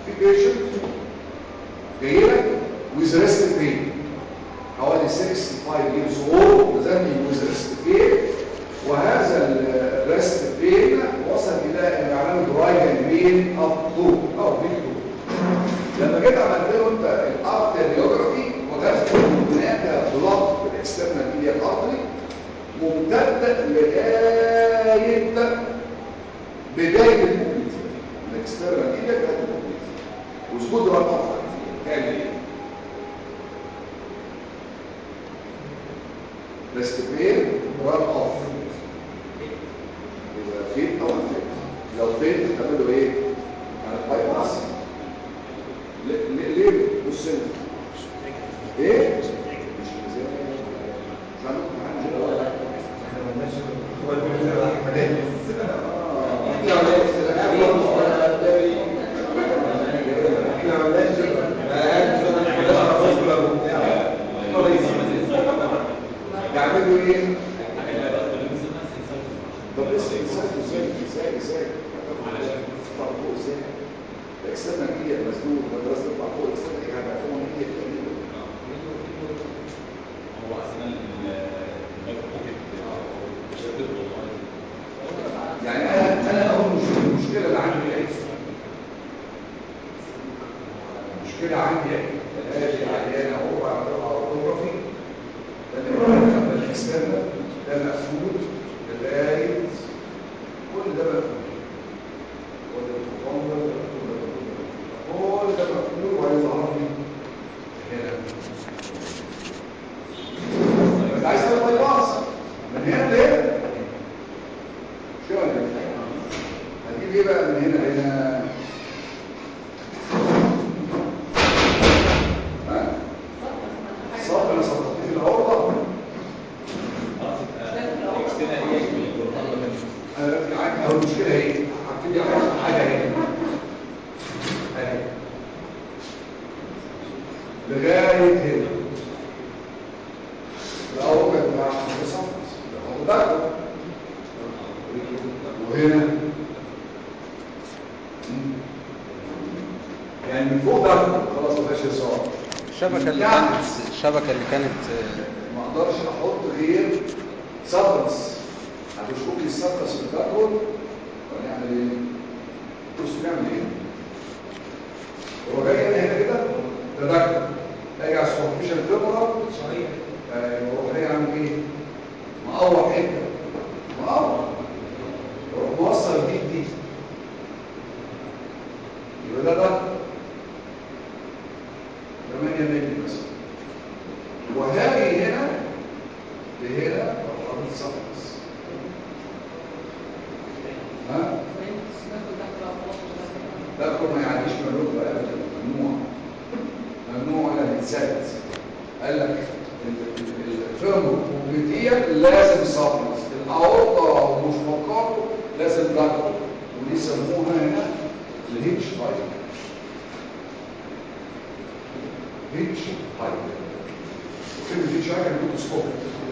في بيشنت جاي لك ويز ريست بين حوالي 65 years old presenting with rest pain وهذا الريست بين وصل الى انه يعملوا دراي بين اب تو او بي تو لما جيت عملت له انت الارتريوجرافي وجدت هناك بلوك في الاكسترنال ايديال ارتري ممتده لغايه بدايه الموبيليتي الاكسترنال ايديال بدايه الموبيليتي وسجود رقم كان ايه ريستبير ران اوف يبقى فين او فين لو فين تعملوا ايه على باي باس ليه بص هنا ايه مش مزاج مش عندكم معانا كده ولا احنا مالناش هو البيت اللي راح احنا مالناش يعملوا ايه طب ازاي ازاي ازاي ازاي طب فوق ازاي الاكسترنال ميديا مسدود مدرسه تطلع فوق الاكسترنال ميديا هتبقى ميديا تقريبا يعني انا انا اول مشكله المشكله اللي عندي ايه المشكله عندي ايه الاجي عيانه هو بعملها اوتوغرافي ده الاكسترنال ده مقفول لغايه كل ده مقفول وده مقفول كل ده مقفول وهيظهر لي هنا انت عايز تعمل باي باس من هنا لهنا شو ولا هتجيب ايه بقى من هنا لهنا ها صف انا صفقت في العرضه انا ركز عندي اول مشكله ايه هبتدي احط حاجه هنا اهي لغايه هنا الاول كانت بتاع صف خد بالك وهنا يعني من فوق ده خلاص ما فيهاش هزار الشبكة اللي كانت الشبكة اللي كانت ما اقدرش احط غير سبرس هتشوف لي السبرس اللي تاكل ونعمل ايه بص نعمل ايه هو جاي هنا هنا كده ده دكتور اجي على السوبرفيشال فيبرال صحيح يروح جاي عامل ايه مقوع حته مقوع يروح موصل دي دي يبقى ده ده 8 مللي مثلا وهاجي هنا لهنا وحاطط سفنس ها دخل ما يعديش ملوك بقى ابدا ممنوع ممنوع ولا يتسد قال لك الفيرم كومبليتيا لازم سفنس الاورطه ومشتقاته لازم دخل ودي سموها هنا الهيتش تايب هيتش تايب وكلمة هيتش تايب يعني كنت سكوب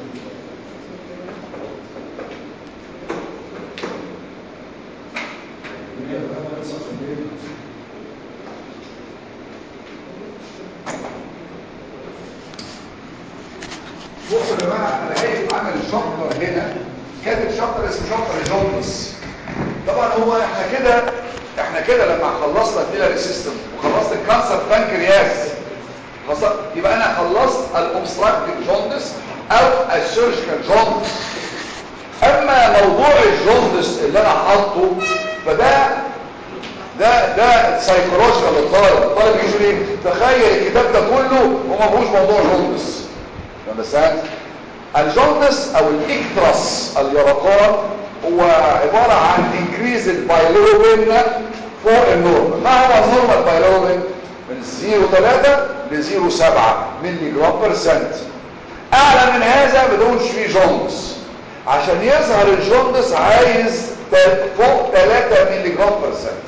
بص يا جماعه انا جاي عامل شابتر هنا كاتب شابتر اسمه شابتر جونس طبعا هو احنا كده احنا كده لما خلصنا البيلاري سيستم وخلصت الكانسر بانكرياس خلصت يبقى انا خلصت الاوبستراكتيف جوندس او السيرجيكال جوندس اما موضوع الجوندس اللي انا حاطه فده ده ده سايكولوجيكال للطالب الطالب يقول ايه تخيل الكتاب ده كله وما فيهوش موضوع جوندس بس الجوندس او الاكترس اليرقان هو عبارة عن increase البايلوبين فوق النورمال ما هو النورمال بايلوبين من 0.3 ل 0.7 ملي جرام برسنت اعلى من هذا بدونش فيه جوندس عشان يظهر الجوندس عايز فوق 3 ملي جرام برسنت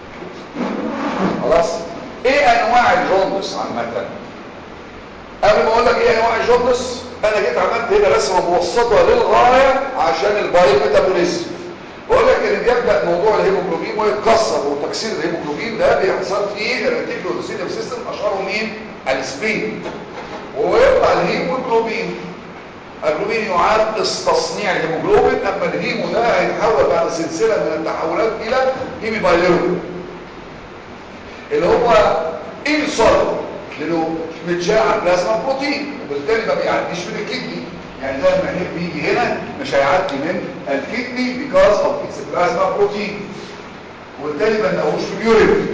خلاص ايه انواع الجوندس عامه قبل ما اقول لك ايه انواع الجوندس انا جيت عملت هنا رسمه مبسطه للغايه عشان البايو ميتابوليزم بقول لك ان بيبدا موضوع الهيموجلوبين ويتكسر وتكسير الهيموجلوبين ده بيحصل في الريتيكولوسيتيف سيستم اشهره مين السبين ويطلع الهيموجلوبين الجلوبين يعاد استصنيع الهيموجلوبين اما الهيمو ده هيتحول بعد سلسله من التحولات الى هيمي بايليروبين اللي هو انسولر لانه متشاع بلازما بروتين وبالتالي ما بيعديش من الكدني يعني زي ما هي بيجي هنا مش هيعدي من الكدني because of its plasma protein وبالتالي ما نلاقوش في اليورين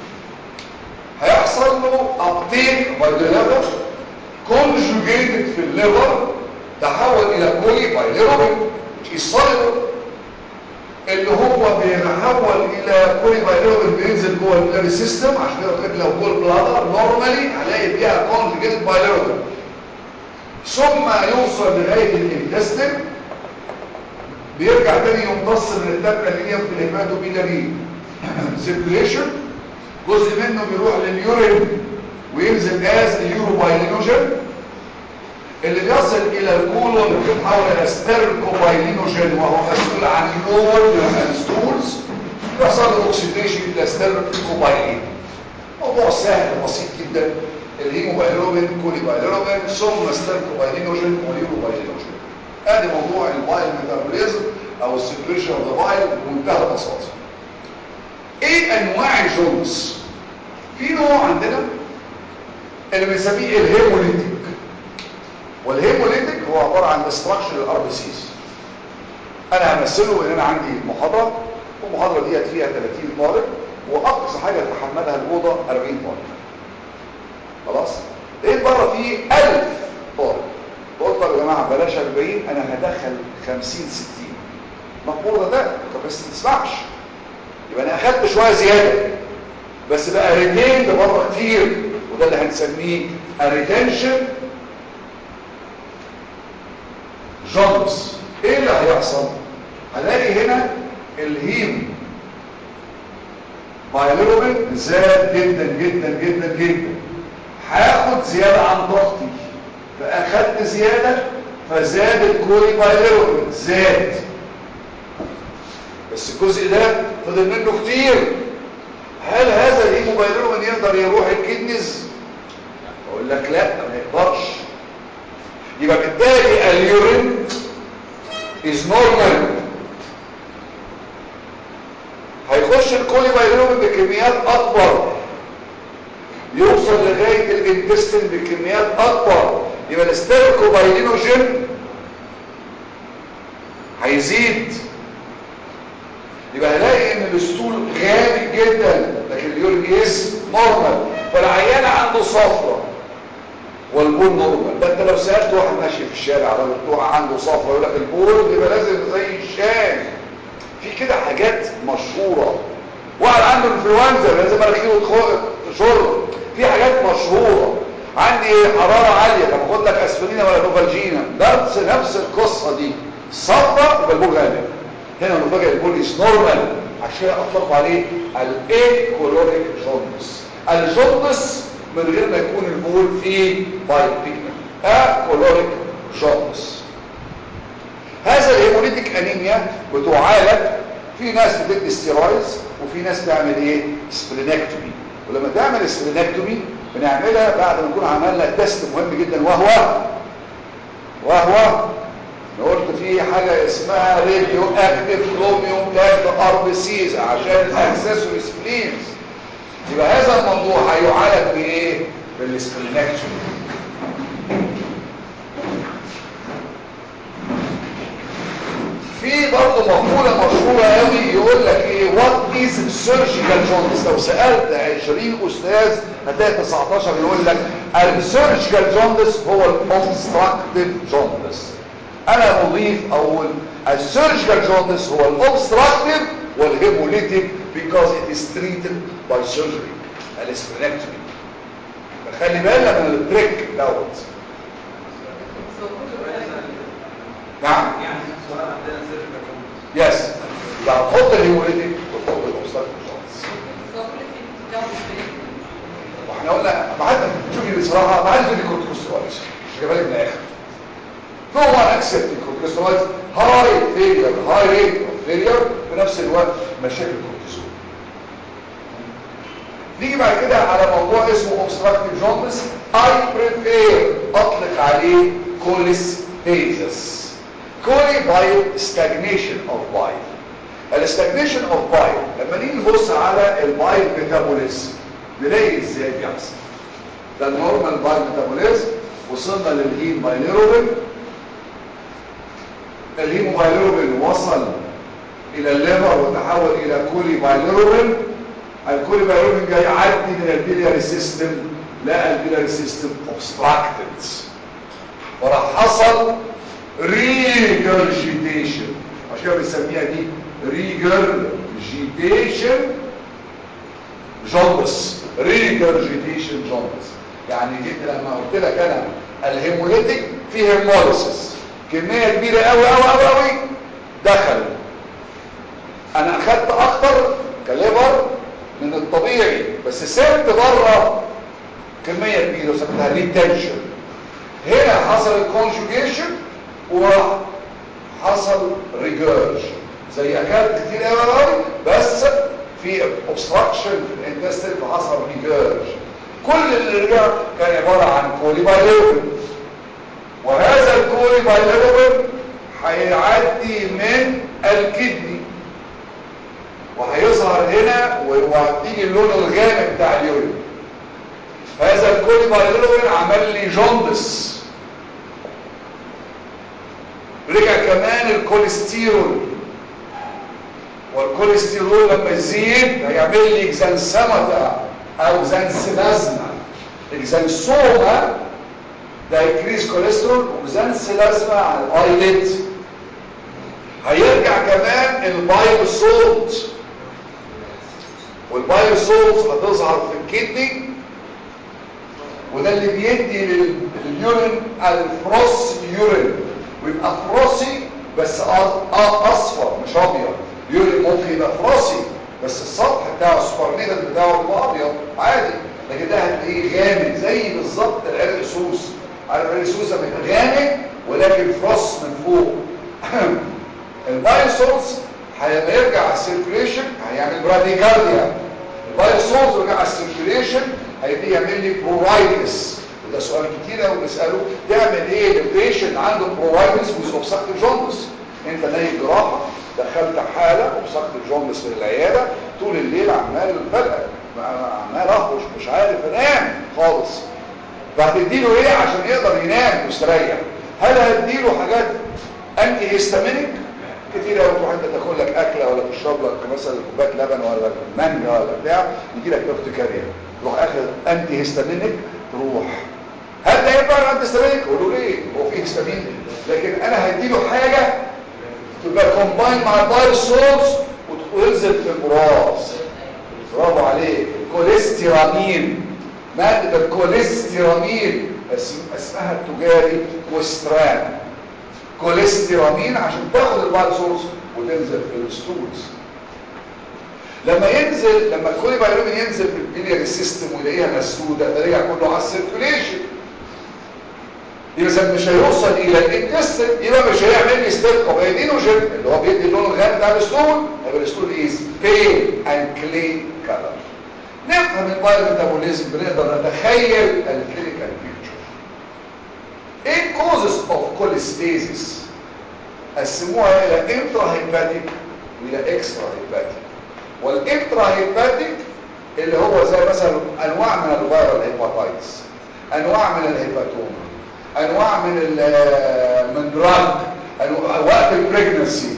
هيحصل له uptake by the liver conjugated في الليفر تحول الى كولي بايليروبين which is soluble اللي هو بيتحول الى كولي بايليروبين بينزل جوه البلاري سيستم عشان كده قلت لو جوه البلادر نورمالي هلاقي فيها كونجوجيتد بايليروبين ثم يوصل لغايه الانتستين بيرجع تاني يمتص من التبقى اللي هي في الهيباتوبيلاري سيركيوليشن جزء منه بيروح لليورين وينزل از اليوروبايلينوجين اللي بيصل الى الكولون بيتحول الى ستيركوبايلينوجين وهو مسؤول عن لود الستولز يحصل له اوكسيديشن الى ستيركوبايلين موضوع سهل بسيط جدا الهيموبايلوبين كوليبايلوبين ثم ستيركوبايلينوجين واليوروبايلينوجين ادي موضوع البايل ميتابوليزم او السيركيوليشن اوف ذا بايل بمنتهى البساطه ايه انواع الجونز في نوع عندنا اللي بنسميه الهيموليتيك والهيموليتيك هو عباره عن استراكشر الار بي سيز انا همثله ان انا عندي محاضره والمحاضره ديت فيها 30 طالب واقصى حاجه تحملها الاوضه 40 طالب خلاص لقيت بره فيه 1000 طالب قلت طب يا جماعه بلاش 40 انا هدخل 50 60 مقبول ده طب بس ما تسمعش يبقى انا اخدت شويه زياده بس بقى ريتين ده بره كتير وده اللي هنسميه الريتنشن جونز ايه اللي هيحصل هلاقي هنا الهيم بايليروبين زاد جدا جدا جدا جدا هاخد زيادة عن ضغطي فاخدت زيادة فزاد الكوري بايليروبين زاد بس الجزء ده فضل منه كتير هل هذا الهيموبايليروبين يقدر يروح الكدنز اقول لك لا ما يقدرش يبقى بالتالي اليورين is normal هيخش الكولي بايلوبين بكميات اكبر يوصل لغاية الانتستين بكميات اكبر يبقى الاستيركو بايلينوجين هيزيد يبقى هلاقي ان الاسطول غامق جدا لكن اليورين از نورمال فالعيان عنده صفرة والبول نورمال ده انت لو سالت واحد ماشي في الشارع على بتوع عنده صفرة يقول لك البول بيبقى لازم زي الشاي في كده حاجات مشهورة واحد عنده انفلونزا لازم مناخيره شرب في حاجات مشهورة عندي حرارة عالية طب اخد لك اسفلينا ولا نوفالجينا نفس نفس القصة دي صفرة يبقى البول غالب هنا نفاجئ البول از نورمال عشان اطلق عليه الايكولوجيك جوندس الجوندس من غير ما يكون البول فيه بايل بيجمنت اكولوجيك جوندس هذا الهيموليتيك انيميا بتعالج في ناس بتدي ستيرويدز وفي ناس تعمل ايه سبلينكتومي ولما تعمل سبلينكتومي بنعملها بعد ما نكون عملنا تيست مهم جدا وهو وهو قلت في حاجة اسمها راديو اكتيف كروميوم تاج ار بي سيز عشان الاكسسوري سبلينز يبقى هذا الموضوع هيعالج بايه بالسبلينكتومي في برضه مقولة مشهورة قوي يقول لك ايه وات از سيرجيكال جوندس لو سألت 20 استاذ هتلاقي 19 يقول لك السيرجيكال جوندس هو الاوبستراكتيف جوندس انا مضيف اقول السيرجيكال جوندس هو الاوبستراكتيف والهيموليتيك because it is treated by surgery الاسبرينكتومي فخلي بالك من التريك دوت نعم يس يبقى هتحط الهيموليتيك وتحط الاوبستراكتيف جوندس واحنا قلنا ما حد شوفي بصراحه ما حدش بيدي كورتيكوستيرويدز مش جايبها لك من الاخر No one accepting corticosteroids high failure, high rate of فيلير في نفس الوقت مشاكل كورتيزون نيجي بعد كده على موضوع اسمه اوبستراكتيف جوندس اي بريفير اطلق عليه كوليستيزس كولي بايل ستاجنيشن اوف بايل الاستاجنيشن اوف بايل لما نيجي نبص على البايل ميتابوليزم نلاقي ازاي بيحصل ده النورمال بايل ميتابوليزم وصلنا للهيم بايليروبين الهيمو بايليروبين وصل الى الليفر وتحول الى كولي بايليروبين الكولي بايليروبين جاي يعدي من البيلياري سيستم لقى البيلياري سيستم اوبستراكتد وراح حصل ريجرجيتيشن عشان كده بنسميها دي ريجرجيتيشن جوندس ريجرجيتيشن جوندس يعني جيت لما قلت لك انا الهيموليتيك فيه هيموليسيس كميه كبيره قوي قوي قوي قوي دخلوا انا اخدت اكتر كليفر من الطبيعي بس سبت بره كميه كبيره وسبتها ريتنشن هنا حصل الكونجوجيشن وحصل ريجرج زي اكلت كتير قوي قوي بس في obstruction في الانتستين فحصل ريجرج كل اللي رجع كان عباره عن كولي بايلوبين وهذا الكولي بايلوبين هيعدي من الكدني وهيظهر هنا وهتيجي اللون الغامق بتاع اليورين هذا الكولي بايلوبين عمل لي جوندس رجع كمان الكوليسترول والكوليسترول لما يزيد هيعمل لي اكزانسمتا او زنسلازما اكزانسوما ده يكريس كوليسترول وزنسلازما على الايليد هيرجع كمان البايو سولت والبايو سولت هتظهر في الكدني وده اللي بيدي لليورين الفروس يورين ويبقى فروسي بس اصفر مش ابيض يورين ممكن يبقى فروسي بس السطح بتاعه السوبرنيدل بتاعه بيبقى ابيض عادي لكن ده هتلاقيه غامق زي بالظبط العرق سوس عارف العرق سوس ده بيبقى غامق ولكن فروس من فوق البايوسولز لما يرجع على السيركيليشن هيعمل براديكارديا البايوسولز يرجع على السيركيليشن هيبتدي يعمل لي برورايتس وده سؤال كتير قوي بنساله تعمل ايه للبيشنت عنده برورايتس ويز اوبستراكتيف جوندس انت نايم جراحه دخلت حاله اوبستراكتيف جوندس في العياده طول الليل عمال بلقى عمال اهرش مش عارف انام خالص فهتديله ايه عشان يقدر ينام مستريح هل هتديله حاجات انتي هيستامينيك كتير قوي تروح انت تاكل لك اكله ولا تشرب لك مثلا كوبايه لبن ولا مانجا ولا بتاع يجي لك ارتكاريا تروح اخد انتي هيستامينيك تروح هل ده ينفع الانتي هيستامينيك قولوا ليه هو في هيستامين لكن انا هديله حاجه تبقى كومباين مع البايوسولز وينزل في البراز برافو عليك الكوليستيرامين ماده الكوليستيرامين اسمها التجاري كوستران كوليستيرامين عشان تاخد البايوسولز وتنزل في الستولز لما ينزل لما الكولي بايروبين ينزل في البيلياري سيستم ويلاقيها مسدوده ده رجع كله على السيركيوليشن يبقى مش هيوصل الى الانتستين يبقى مش هيعمل لي ستيت اوف ايدينوجين اللي هو بيدي اللون الغامق بتاع الستول هيبقى الستول از بيل اند كلي كلر نفهم البايو ميتابوليزم بنقدر نتخيل الكلينيكال بيكتشر ايه كوزز اوف كوليستيزيس قسموها الى انترا هيباتيك والى اكسترا هيباتيك والانترا هيباتيك اللي هو زي مثلا انواع من الفيرال هيباتايتس انواع من الهيباتوما انواع من من دراج وقت البريجنسي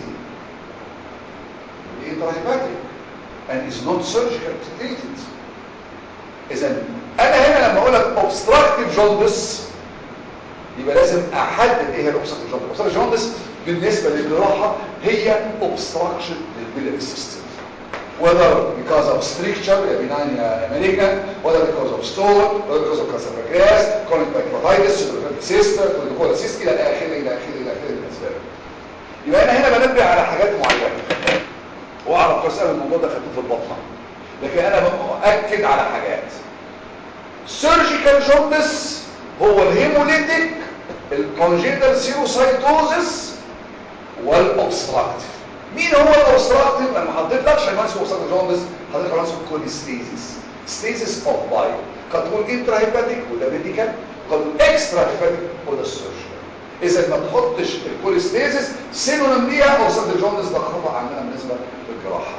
intrahepatic and is not surgical treated اذا انا هنا لما اقول لك obstructive jaundice يبقى لازم احدد ايه هي الاوبستراكتيف jaundice obstructive jaundice بالنسبه للجراحه هي obstruction للبيلاري سيستم whether because of stricture يا benign يا malignant whether because of stone whether because of cancer pancreas chronic pancreatitis pseudoherpetic cyst colicola cyst الى اخره الى اخره الى اخره من الاسباب يبقى انا هنا بنبه على حاجات معينه واعرف كويس قوي الموضوع ده خدته في البطنه لكن انا باكد على حاجات سيرجيكال جوندس هو الهيموليتيك الكونجيتال سيروسايتوزس والاوبستراكتيف مين هو الاوبستراكتيف لما حطيت لك عشان اسمه اوبستراكتيف جوندس حطيت له اسمه كوليستيزيس ستيزيس اوف بايل قد تكون انترا هيباتيك وده ميديكال قد تكون اكسترا هيباتيك وده السيرجيكال اذا ما تحطش الكوليستيزيس سينونيم ليها اوبستراكتيف جوندس ده خطا عندنا بالنسبه للجراحه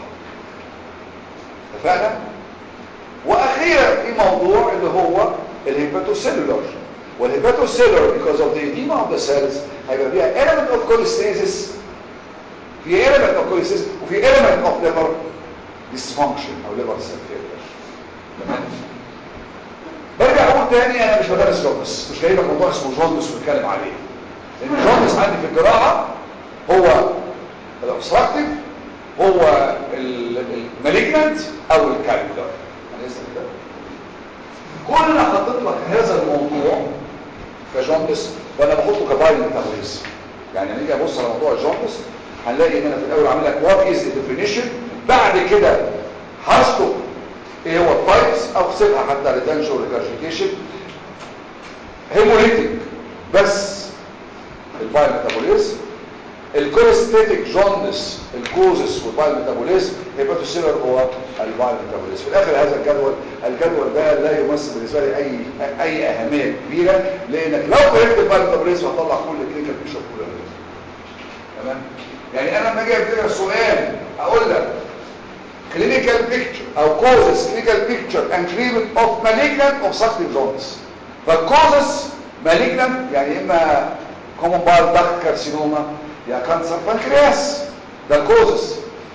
اتفقنا واخيرا في موضوع اللي هو الهيباتوسيلولار والهيباتوسيلولار because of the edema of the cells هيبقى فيها element of cholestasis في element of cholestasis وفي element of liver dysfunction او liver cell failure تمام برجع اقول تاني انا مش بدرس جوندس مش جايب لك موضوع اسمه جوندس واتكلم عليه لان الجوندس عندي في الجراحه هو الاوبستراكتيف هو المالجنت او الكالكولر انا لسه كده كل اللي حطيت لك هذا الموضوع كجوندس وانا بحطه كبايل ميتابوليزم يعني لما نيجي ابص على موضوع الجوندس هنلاقي ان انا في الاول عامل لك وات از ديفينيشن بعد كده هشطب ايه هو التايبس او سيبها حتى ريتنشن وريكارجيتيشن هيموليتيك بس البايل ميتابوليزم الكوليستاتيك جوندس الكوزس والبايل ميتابوليزم هيباتوسيلر هو البايل ميتابوليزم في الاخر هذا الجدول الجدول ده لا يمثل بالنسبه لي اي اي اهميه كبيره لانك لو فهمت البايل ميتابوليزم هتطلع كل كلينيكال بيشوف كل تمام يعني انا لما اجي ابتدي سؤال اقول لك clinical picture او causes clinical picture and treatment of malignant obstructive jaundice فالcauses malignant يعني اما common bile duct carcinoma يا كانسر بنكرياس ده الكوزس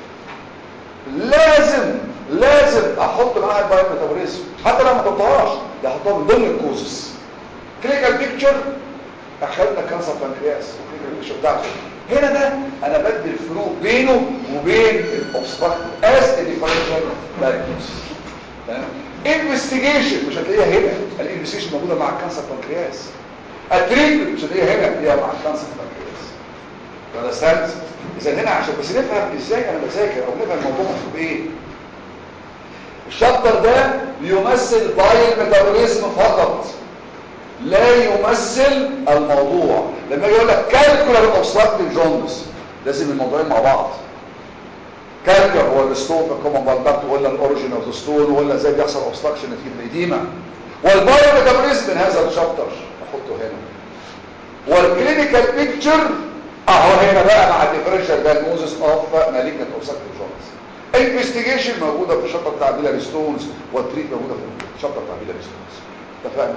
لازم لازم احط معاها البايو ميتابوليزم حتى لو ما تحطهاش ده احطها من ضمن الكوزس كلينيكال بيكتشر اخذنا كانسر بنكرياس وكلينيكال بيكتشر بتاعته هنا ده انا بدي الفروق بينه وبين الاوبستراكت از ديفرنشال دايجنوستس تمام انفستيجيشن مش هتلاقيها هنا الانفستيجيشن موجوده مع الكانسر بنكرياس التريتمنت مش هتلاقيها هنا هتلاقيها مع الكانسر بنكرياس understand اذا هنا عشان بس نفهم ازاي انا بذاكر او نفهم الموضوع مكتوب ايه الشابتر ده بيمثل بايل ميتابوليزم فقط لا يمثل الموضوع لما اجي اقول لك كالكولر اوبستراكتيف جوندس لازم الموضوعين مع بعض كالكولر هو الستون في الكومن بالدكت ولا الاوريجين اوف ذا ستون ولا ازاي بيحصل اوبستراكشن نتيجه الايديما والبايل ميتابوليزم من هذا الشابتر احطه هنا والكلينيكال بيكتشر اهو هنا بقى مع الديفرنشال دايجنوزس اوف مالجنت اوبستراكتيف جوندس انفستيجيشن موجوده في الشابتر بتاع بيلاري ستونز والتريت موجوده في الشابتر بتاع بيلاري ستونز اتفقنا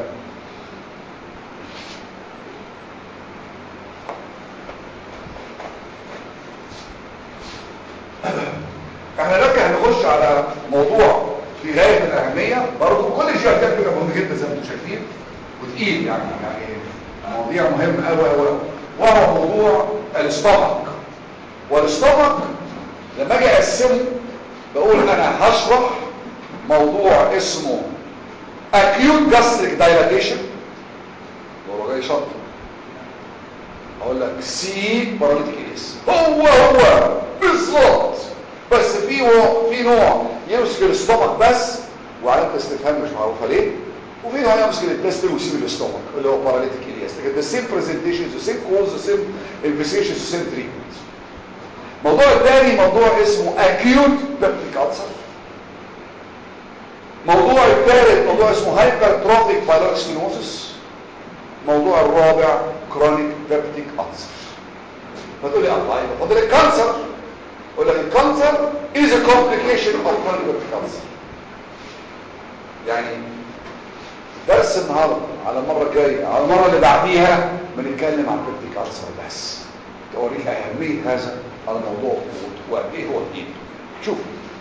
احنا دلوقتي هنخش على موضوع في غايه من الاهميه برضه كل شيء ده كده مهم جدا زي ما انتم شايفين وتقيل يعني يعني مواضيع مهمه قوي قوي وهو موضوع الاستمك والاستمك لما اجي اقسمه بقول انا هشرح موضوع اسمه acute gastric dilatation ورا جاي شرط اقول لك سي باراليتيكيس هو هو بالظبط بس في و... في نوع يمسك الاستومك بس وعلامه استفهام مش معروفه ليه وفي نوع يمسك الانتستين ويسيب الاستومك اللي هو باراليتيك الياس لكن the same presentation the same cause the same investigation the same treatment الموضوع الثاني موضوع اسمه acute peptic ulcer موضوع الثالث موضوع اسمه hypertrophic pyloric stenosis موضوع الرابع chronic peptic ulcer فتقول لي الله يبقى فاضل الكانسر اقول لك الكانسر is a complication of chronic peptic ulcer يعني درس النهارده على المره الجايه على المره اللي بعديها بنتكلم عن بيبتيك ألسر بس توريك اهميه هذا الموضوع وقد ايه هو تقيل شوف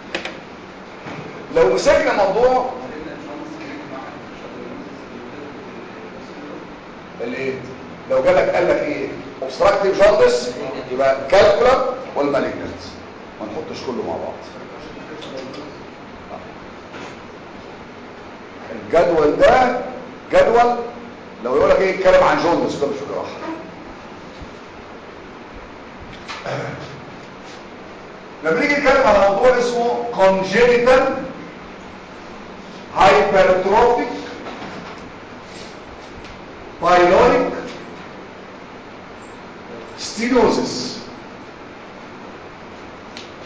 لو مسكنا موضوع الايه لو جالك قال لك ايه obstructive jaundice يبقى كالكولر والمالجنت ما نحطش كله مع بعض الجدول ده جدول لو يقول لك ايه اتكلم عن جوندس ده مش في جراحه لما نيجي نتكلم على موضوع اسمه congenital hypertrophic pyloric stenosis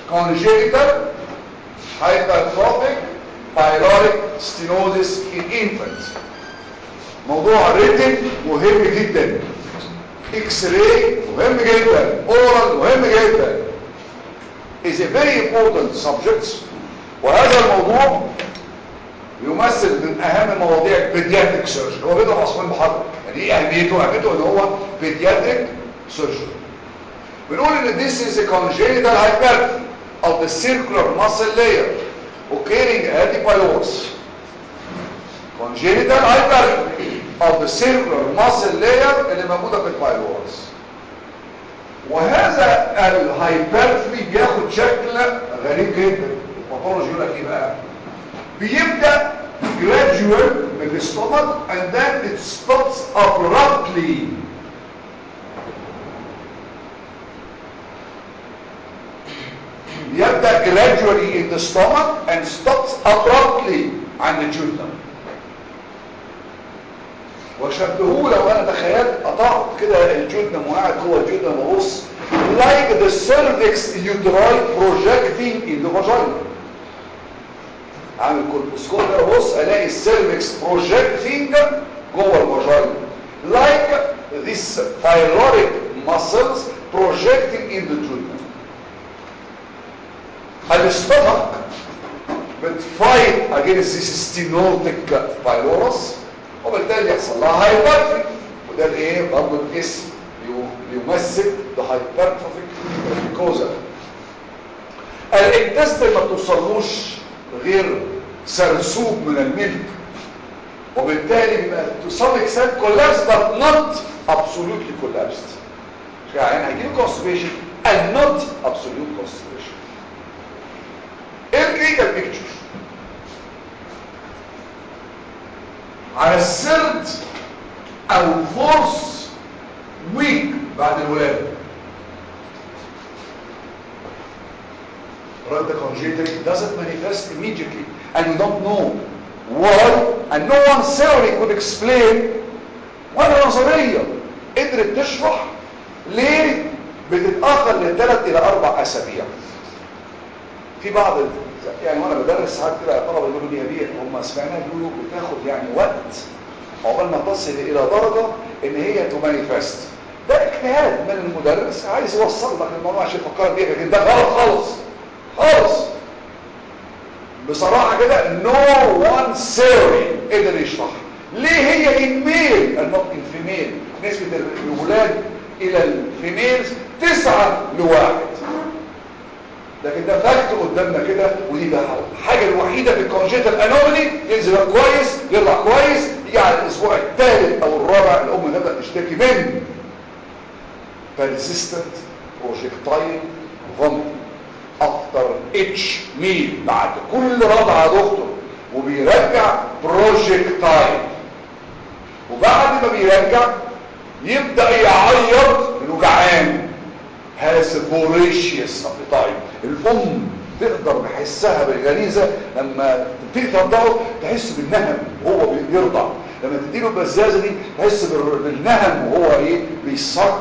congenital hypertrophic pyloric stenosis in infants موضوع ريتم مهم جدا اكس راي مهم جدا اورال مهم جدا is a very important subject وهذا الموضوع يمثل من اهم مواضيع البيدياتريك سيرجري هو بيضرب عصفورين بحجر يعني ايه اهميته اهميته ان هو بيدياتريك سيرجري بنقول ان this is a congenital hypertrophy of the circular muscle layer occurring at the pylorus congenital hypertrophy of the circular muscle layer اللي موجوده في البايلورس وهذا الهايبرتروفي بياخد شكل غريب جدا الباثولوجي يقول لك ايه بقى بيبدا gradual من الستومك and then it stops abruptly يبدا gradually in the stomach and stops abruptly عند الجلدة وشبهوه لو انا تخيلت قطعت كده الجلدة وقاعد جوه الجلدة ببص like the cervix uteri projecting in the vagina عامل كولبوسكوب كده ببص الاقي السيرفكس projecting جوه الفاجينا like this pyloric muscles projecting in the jejunum الستومك بتفايت against this stenotic pylorus وبالتالي يحصل لها هايبرتروفي وده الايه برضه الاسم بيمثل ده هايبرتروفيك كوزا الانتستين ما بتوصلوش غير سرسوب من الملك وبالتالي بيبقى to some extent collapse but not absolutely collapsed يعني هيجيله constipation and not absolute constipation ايه الكلينيكال بيكتشر على السرد او فورس ويك بعد الولاده Right, the congenital doesn't manifest immediately and we don't know why and no one theory could explain ولا نظرية قدرت تشرح ليه بتتأخر لثلاث إلى أربع أسابيع في بعض ال... يعني وانا بدرس ساعات كده طلبه يقولوا لي يا بيه هم سمعناها بيقولوا بتاخد يعني وقت عقبال ما تصل الى درجه ان هي تمانيفست ده اجتهاد من المدرس عايز يوصل لك الموضوع عشان يفكرك بيه لكن ده غلط خالص خالص بصراحه كده نو وان ثيوري قدر يشرح ليه هي الميل النوت الفيميل نسبه الولاد الى الفيميلز تسعة لواحد لكن ده فاكت قدامنا كده ودي بقى الحاجه الوحيده في الكونجيتال انومالي ينزل كويس يطلع كويس يجي على الاسبوع الثالث او الرابع الام تبدا تشتكي من persistent projectile vomiting after each meal بعد كل رضعه يا دكتور وبيرجع projectile وبعد ما بيرجع يبدا يعيط انه جعان has voracious appetite الام تقدر بحسها بالغريزة لما تبتدي ترضعه تحس بالنهم وهو بيرضع لما تديله البزازة دي تحس بالنهم وهو ايه بيصك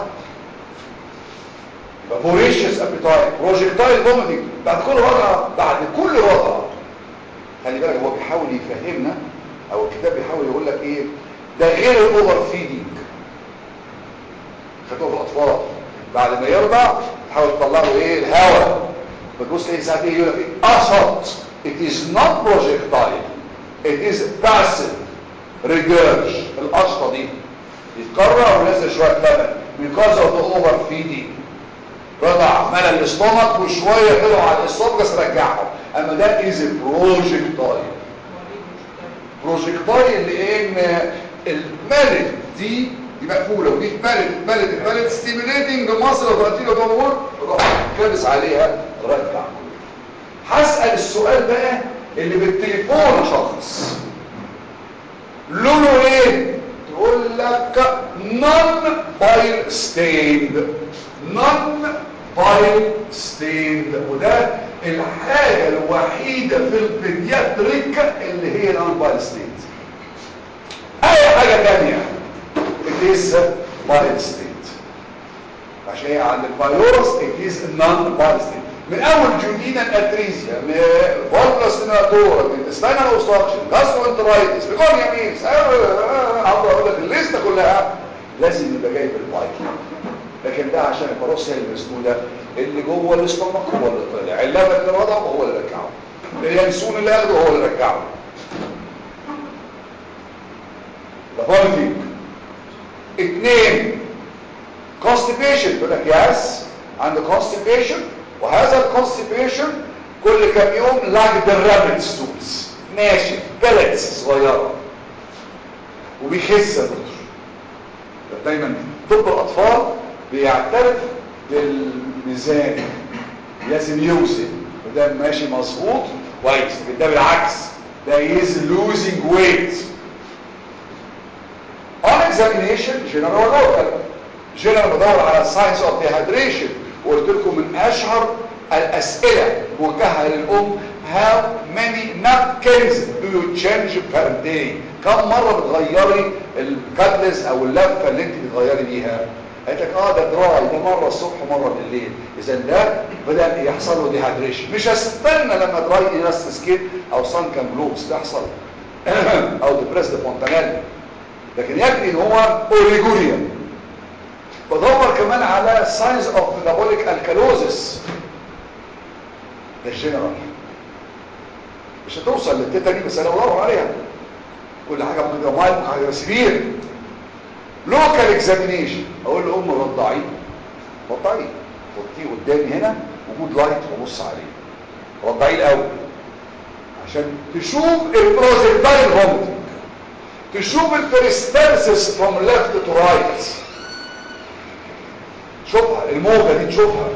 يبقى voracious appetite projectile vomiting بعد كل رضعة بعد كل رضعة خلي بالك هو بيحاول يفهمنا او الكتاب بيحاول يقول لك ايه ده غير الاوفر فيدنج خدوه في الاطفال بعد ما يرضع تحاول تطلع له ايه الهواء بتبص ايه ساعات يقول لك ايه اشط it is not projectile it is passive regurg القشطه دي يتكرر وينزل شويه لبن because of the overfeeding رضع ملى الاستومك وشويه طلعوا على الاسوفجس رجعهم اما ده is a projectile projectile لان الملت دي دي مقفوله ودي اتملت اتملت اتملت ستيميليتنج مصر وتقتيل وضمور روح كابس عليها رجع هسأل السؤال بقى اللي بالتليفون شخص لونه ايه تقول لك نون بايل ستيند نون بايل ستيند وده الحاجة الوحيدة في البيدياتريك اللي هي نون بايل ستيند اي حاجة تانية it is bile state عشان هي عند الفيروس it is non bile state من اول جودينا اتريزيا من فولفس ناتورا من سباينال اوبستراكشن جاسترو انترايتس بيكونيا مينز اقدر اقول لك الليسته كلها لازم يبقى جاي بالبايك لكن ده عشان البروسيل اللي اسمه ده اللي جوه الاستومك هو اللي طلع اللبن اللي وضعه هو اللي رجعه اليانسون اللي اخده هو اللي رجعه ده فولفينج اثنين constipation يقول لك يس عند constipation وهذا الكونستيبيشن كل كام يوم لاج الرابت ستولز ماشي بلتس صغيره وبيخس يا دكتور دايما طب الاطفال بيعترف بالميزان لازم يوزن وده ماشي مظبوط كويس ده بالعكس ده is losing weight on examination general local general بدور على signs of dehydration وقلت لكم من اشهر الاسئله موجهه للام how many napkins do you change per day كم مره بتغيري الكادلس او اللفه اللي انت بتغيري بيها قالت لك اه ده دراي ده مره الصبح ومره بالليل اذا ده بدا يحصل له ديهايدريشن مش هستنى لما دراي الاست سكين او سان كان بلوز تحصل او ديبريسد فونتانيل لكن يكفي ان هو اوليجوريا بدور كمان على ساينز اوف ميتابوليك الكالوزس ده الجنرال مش هتوصل للتيتا دي بس انا بدور عليها كل حاجه ممكن تبقى مايل ممكن تبقى سبير لوكال اكزامينيشن اقول لام رضعيه رضعيه حطيه قدامي هنا وجود لايت وبص عليه رضعيه الاول عشان تشوف البروجكتايل فومتنج تشوف البريستالسيس فروم ليفت تو رايت شوفها الموجة دي تشوفها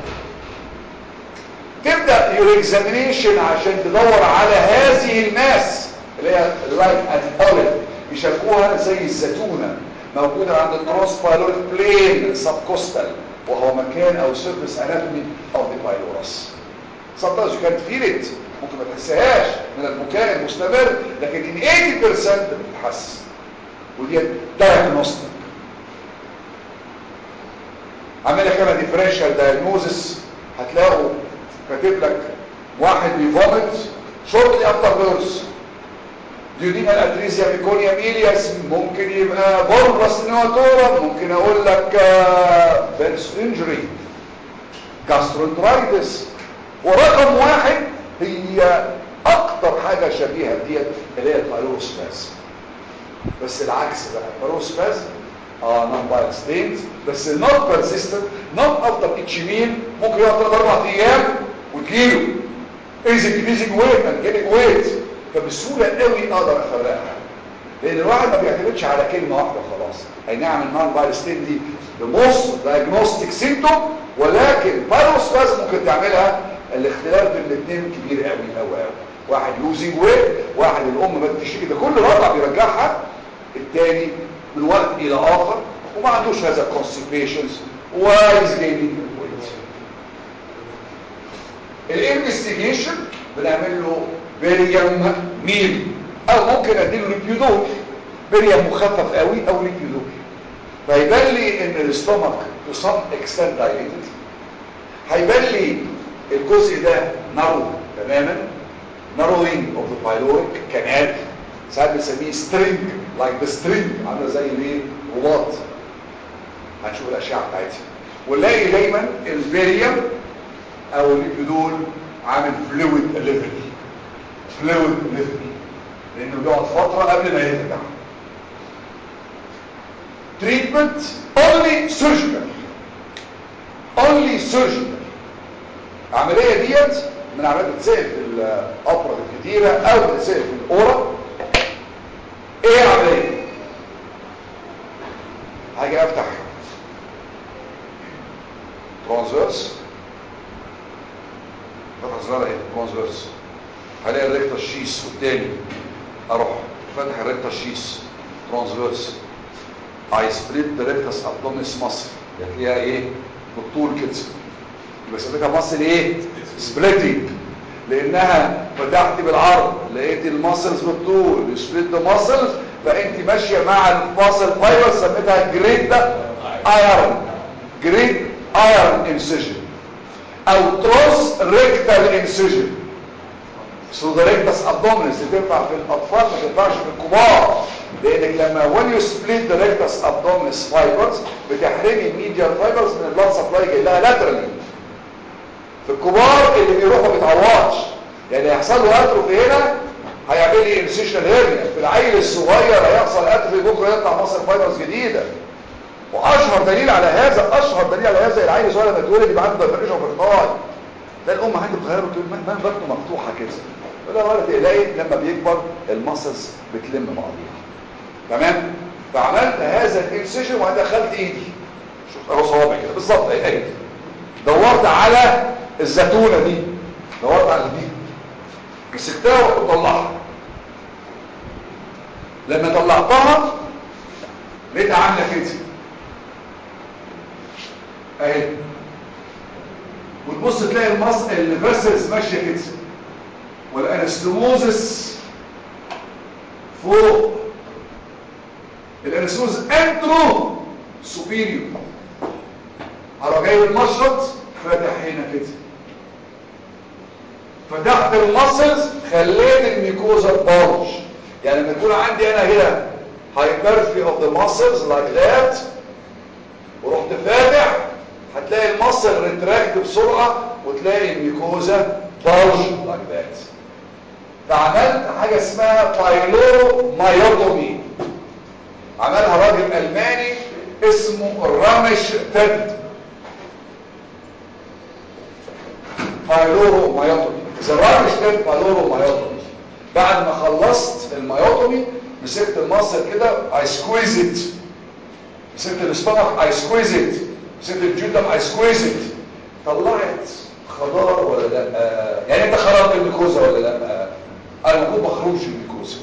تبدأ يور اكزامينيشن عشان تدور على هذه الماس اللي هي لايك ان اوليف يشبهوها زي الزيتونة موجودة عند الترانسبايلوريك بلين سبكوستال وهو مكان او سيرفيس اناتومي اوف ذا بايلورس sometimes you can't feel it ممكن ما تحسهاش من البكاء المستمر لكن in 80% بتتحس ودي diagnostic عامل لك انا ديفرنشال دايجنوزس هتلاقوا كاتب لك واحد بيفومت شورتلي افتر بيرث ديودينال اتريزيا ميكونيا ميلياس ممكن يبقى بولبس نواتورا ممكن اقول لك فيرس انجري جاسترونترايتس ورقم واحد هي اكتر حاجه شبيهه ديت اللي هي البايروسباز بس العكس بقى البايروسباز اه نون بايل ستينز بس نوت بيرسيستنت نوت افتر اتش ميل ممكن يقعد ثلاث اربع ايام وتجيله از انكريزنج ويت اند جيتنج ويت فبسهوله قوي اقدر افرقها لان الواحد ما بيعتمدش على كلمه واحده خلاص اي نعم النون بايل ستين دي الموست دايجنوستيك سيمتوم ولكن بايروسباز ممكن تعملها الاختلاف بين الاثنين كبير قوي قوي قوي واحد لوزنج ويت واحد الام ما بتشتكي ده كل رضع بيرجعها الثاني من وقت الى اخر وما عندوش هذا الكونستيبيشنز وايز جايبين ويت الانفستيجيشن بنعمل له بيريم ميل او ممكن اديله ليبيودول بيريم مخفف قوي او ليبيودول فيبان لي ان الاستومك تو سم اكستنت دايليتد هيبان لي الجزء ده نارو تماما ناروينج اوف ذا بايلوريك كانال ساعات بنسميه سترينج لايك ذا سترينج عامله زي الايه رباط هنشوف الاشعه بتاعتها ونلاقي دايما الفيريوم او الليبيدول عامل فلويد ليفل فلويد ليفل لانه بيقعد فتره قبل ما يرجع تريتمنت اونلي سيرجيكال اونلي سيرجيكال العمليه ديت من عمليات بتتسال في الابرد الكتيره او بتتسال في الاورا ايه العمليه هاجي افتح ترانزفيرس فتحه صغيره اهي ترانزفيرس هلاقي الريكتر شيس قدامي اروح فاتح الريكتر شيس ترانزفيرس I split the rectus abdominis muscle هتلاقيها ايه بالطول كده يبقى سميتها مصل ايه سبليتنج لانها فتحت بالعرض لقيت الماسلز بالطول سبليت ذا ماسلز فانت ماشيه مع الماسل فايبر سميتها جريد ايرون جريد ايرون انسيجن او تروس ريكتال انسيجن سودريكتس ابدومينس اللي تنفع في الاطفال ما تنفعش في الكبار لانك لما when you split the rectus abdominis fibers بتحرمي الميديال فايبرز من البلاد سبلاي جاي لها لاترالي في الكبار اللي بيروحوا ما بيتعوضش يعني هيحصل له اتروفي هنا هيعمل لي انسيشنال هيرنيا في العيل الصغير هيحصل اتروفي بكره يطلع مصر فايبرز جديده واشهر دليل على هذا اشهر دليل على هذا العيل الصغير لما يتولد يبقى عنده دايفريشن في الطاي ده الام عندي بتغيره تقول ما بطنه مفتوحه كده ولا ولا تقلقي لما بيكبر المسلز بتلم بعضيها تمام فعملت هذا الانسيشن ودخلت ايدي شوف اهو صوابع كده بالظبط اهي اهي دورت على الزيتونه دي دورت على دي مسكتها وطلعها لما طلعتها لقيتها عامله كده اهي وتبص تلاقي المص الفيسلز ماشيه كده والانستموزس فوق الانستموز انترو سوبيريور هروح جايب المشرط فاتح هنا كده فتحت المسلز خليت الميكوزا بارج يعني لما يكون عندي انا هنا hypertrophy of the muscles like that ورحت فاتح هتلاقي المصل ريتراكت بسرعة وتلاقي الميكوزا بارج like that فعملت حاجة اسمها بايلورو مايوتومي عملها راجل ألماني اسمه رامش تد بايلورو مايوتومي إذا رامش تد بايلورو مايوتومي بعد ما خلصت المايوتومي مسكت المصل كده I squeeze it مسكت الاسطمك I squeeze it مسكت الجلدم I squeeze it طلعت خضار ولا لا يعني انت خرجت الميكوزا ولا لا انا المفروض ما اخرجش الميكوزا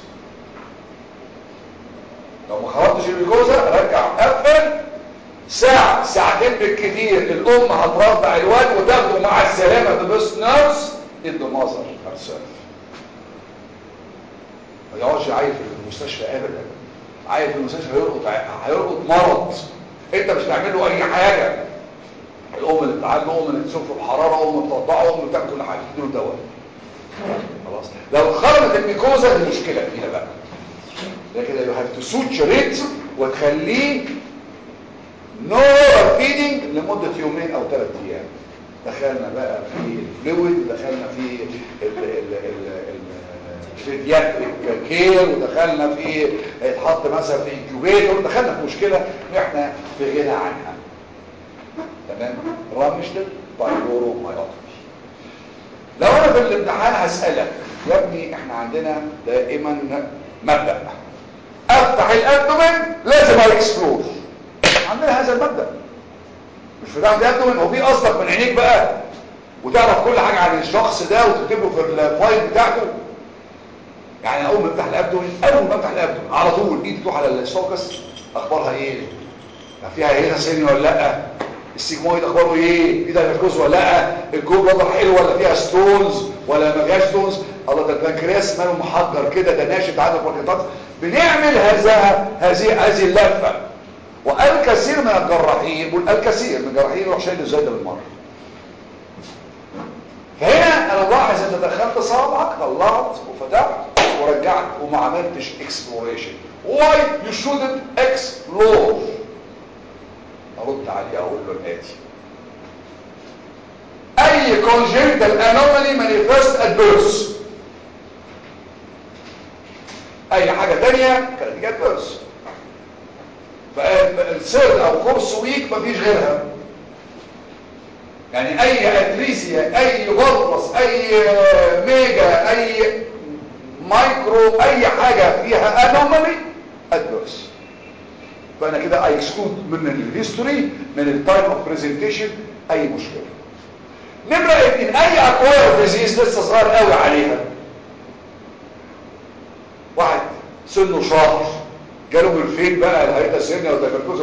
لو ما خرجتش الميكوزا رجع قفل ساعة ساعتين بالكثير الام هترضع الواد وتاخده مع السلامة the best nurse in the mother herself ما يقعدش عايل في المستشفى ابدا عايل في المستشفى هيرقط هيرقط مرض انت مش تعمل له اي حاجة الام اللي بتعالجه ام اللي تشوف الحرارة ام بتطبعه ام بتاكل كل حاجة تديله دواء خلاص لو خرجت الميكوزا دي مشكلة كبيرة بقى لكن يو هاف تو سوتشريت وتخليه نو فيدنج لمدة يومين او ثلاث ايام دخلنا بقى في الفلويد دخلنا في البيدياتريك كير ودخلنا في اتحط مثلا في انكيوبيتور دخلنا في مشكلة احنا في غنى عنها تمام رامشتل بايلورو مايوتومي لو انا في الامتحان هسألك يا ابني احنا عندنا دائما مبدأ افتح الابدومين لازم اكسبلور عندنا هذا المبدأ مش فتح الابدومين هو في قصدك من عينيك بقى وتعرف كل حاجة عن الشخص ده وتكتبه في الفايل بتاعته يعني اول ما افتح الابدومين اول ما افتح الابدومين على طول ايدي تروح على السوكس اخبارها ايه فيها هنا سيني ولا لا السيجمويد اخباره ايه في ده جلوكوز ولا لا الجو بلادر حلو ولا فيها ستونز ولا ما فيهاش ستونز الله ده البنكرياس ماله محجر كده ده ناشف عنده بروتينات بنعمل هذا هذه هذه اللفه والكثير من الجراحين الكثير من الجراحين يروح شايل ازاي ده بالمره فهنا انا لاحظ ان دخلت صابعك طلعت وفتحت ورجعت وما عملتش اكسبلوريشن واي يو شودنت اكسبلور ارد عليه اقول له الاتي اي congenital anomaly manifest at birth اي حاجة تانية كانت جت birth فالسيرد او فورس ويك مفيش غيرها يعني اي اتريسيا اي بلطس اي ميجا اي مايكرو اي حاجة فيها anomaly at birth فانا كده اي اكسكلود من الهيستوري من التايم اوف برزنتيشن اي مشكله نمره اتنين اي اكواير ديزيز لسه صغير قوي عليها واحد سنه شهر جاله من فين بقى الهيئه سنه والتفركز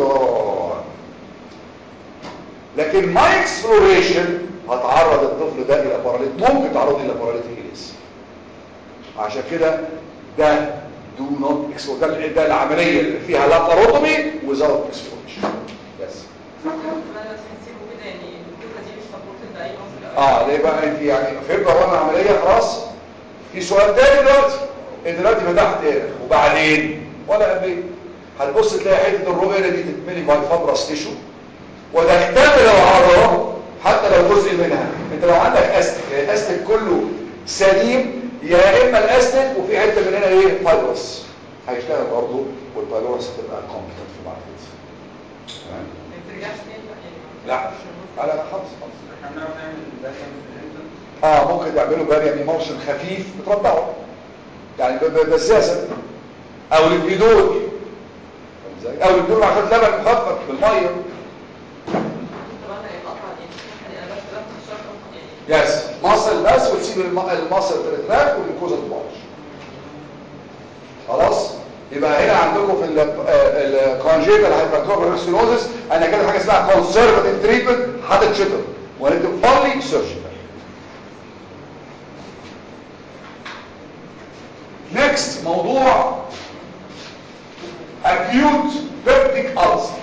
لكن ماي اكسبلوريشن هتعرض الطفل ده الى باراليت ممكن تعرضه الى باراليتيكيليس عشان كده ده do not explore ده, ده العملية اللي فيها لاباروتومي without exploration بس ما تحسبه كده يعني الفكره دي مش سبورتد باي مصدر اه ليه بقى انت يعني فهمت هو انا عمليه خلاص في سؤال تاني دلوقتي انت دلوقتي فتحت هنا وبعدين ولا قبل ايه هتبص تلاقي حته الرؤيه دي تتملي باي فابرس تيشو وتكتمل العضله حتى لو جزء منها انت لو عندك استك الاستك كله سليم يا اما الاستك وفي حته من هنا ايه فايبرس هيشتغل برضه والفايبرس هتبقى كومبتنت في بعد كده تمام ما بترجعش تاني بقى يعني لا لا لا خالص خالص احنا بنعرف نعمل بالكم اه ممكن تعملوا باريم ايموشن خفيف بترضعه يعني ب- ب- بزازه او الفيدول فاهم ازاي؟ او الفيدول عشان لبن مخفف بالميه طبعا هيقطع يعني انا بس بفتح الشرط اصلا يعني يس مصل بس وتسيب الم- المصل ترتراك والجلوكوزا تبعش خلاص يبقى هنا عندكم في الكونجيتال هايبرتروفيروسينوزس انا كده حاجه اسمها كونسرفاتيف تريتمنت هتتشطر ونكتب اونلي سيرجيكال نيكست موضوع acute peptic ulcer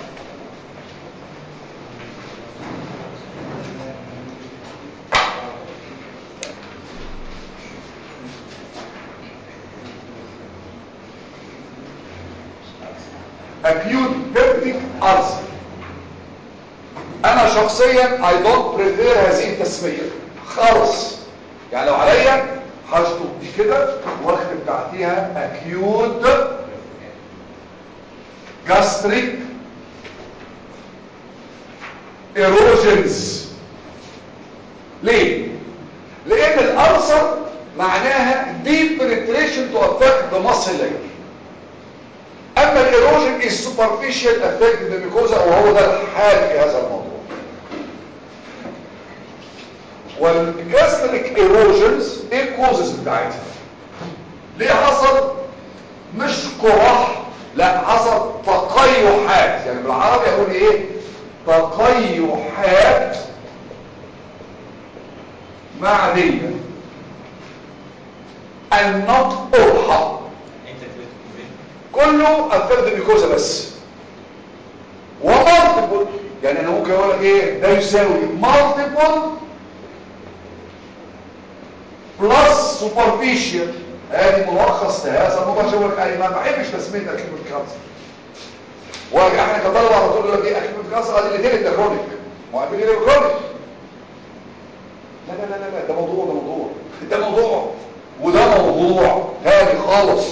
acute peptic ulcer انا شخصيا I don't prefer هذه التسمية خالص يعني لو عليا هشطب دي كده واكتب تحتيها acute gastric erosions ليه؟ لان الألسر معناها deep penetration to affect the muscle layer اما الايروجن is superficial affect the mucosa وهو ده الحال في هذا الموضوع والجاستريك ايروجنز ايه الكوزز بتاعتها ليه حصل مش قراح لا حصل تقيحات يعني بالعربي اقول ايه تقيحات معديه النط قرحه كله افرد ميكوزا بس ومالتيبل يعني انا ممكن اقول لك ايه ده يساوي مالتيبل بلس سوبرفيشال ادي ملخص لهذا الموضوع عشان اقول لك اي ما بحبش تسميه اكيوت كانسر واحنا كطلبه على طول يقول لك ايه اكيوت كانسر ادي الاثنين ده كرونيك ما هو الاثنين كرونيك لا لا لا لا ده موضوع ده موضوع ده موضوع وده موضوع تاني خالص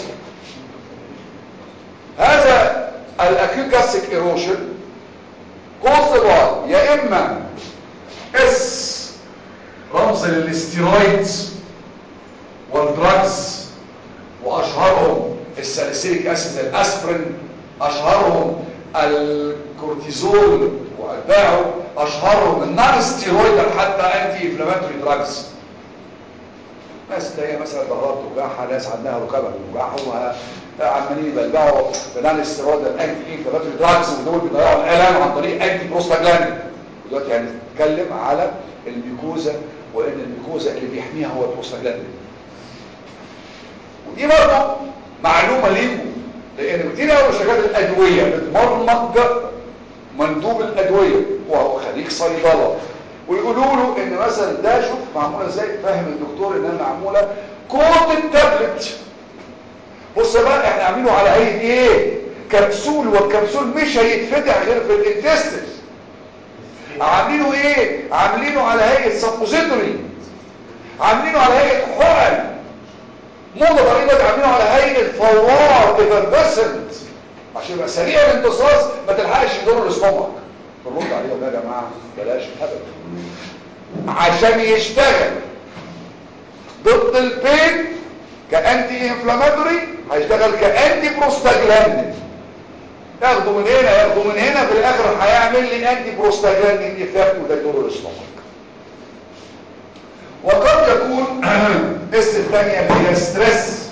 هذا الاكيوت جاستريك ايروشن كوز باي يا اما اس رمز للاستيرويدز والدراجز واشهرهم الساليسيليك اسيد الاسبرين اشهرهم الكورتيزول واتباعه اشهرهم النون ستيرويدال حتى انتي انفلاماتوري دراجز ناس تلاقيها مثلا ظهرات توجعها ناس عندها ركبه توجعها عمالين يبلبعوا بنان استيرويد الانتي انفلاماتوري دراجز ودول بيضيعوا الالام عن طريق انتي بروستاجلاند دلوقتي هنتكلم على الميكوزا وان الميكوزا اللي بيحميها هو البروستاجلاند ودي برضه معلومه ليكم لان كتير قوي شركات الادويه بتبرمج مندوب الادويه وهو خريج صيدله ويقولوا له ان مثلا ده شوف معموله ازاي فاهم الدكتور انها معموله كود التابلت بص بقى احنا عاملينه على هيئه ايه كبسول والكبسول مش هيتفتح غير في الانتستين عاملينه ايه عاملينه على هيئه سبوزيتوري عاملينه على هيئه حقن موضة ضريبة عاملينه على هيئه فوار افربسنت عشان يبقى سريع الامتصاص ما تلحقش يدور الاستومك بنرد عليهم يا جماعه بلاش الهبل عشان يشتغل ضد البين كانتي انفلاماتوري هيشتغل كانتي بروستاجلاندين ياخده من هنا ياخده من هنا في الاخر هيعمل لي انتي بروستاجلاندين ايفكت وده يدور الاستومك وقد يكون اس الثانيه اللي هي ستريس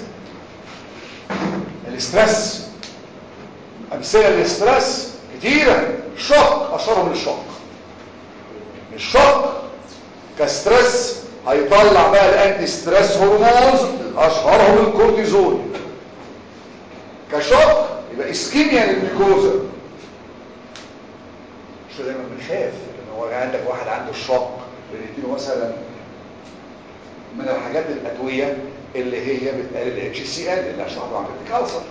الاسترس امثله الاسترس كتيره شوك اشهرهم الشوك الشوك كستريس هيطلع بقى الانتي ستريس هرمونز اشهرهم الكورتيزون كشوك يبقى اسكيميا للجلوكوزا مش دايما بنخاف ان هو عندك واحد عنده الشوك بنديله مثلا من الحاجات الادويه اللي هي بتقلل الاتش سي ال اللي هشرحها عن الكالسر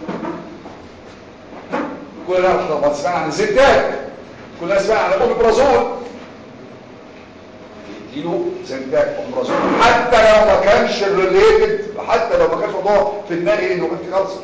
كلنا طبعا سمعنا عن الزنتاج كلنا سمعنا عن الاوميبرازول يديله زنتاج اوميبرازول حتى لو ما كانش ريليتد حتى لو ما كانش موضوع في دماغي انه في كالسر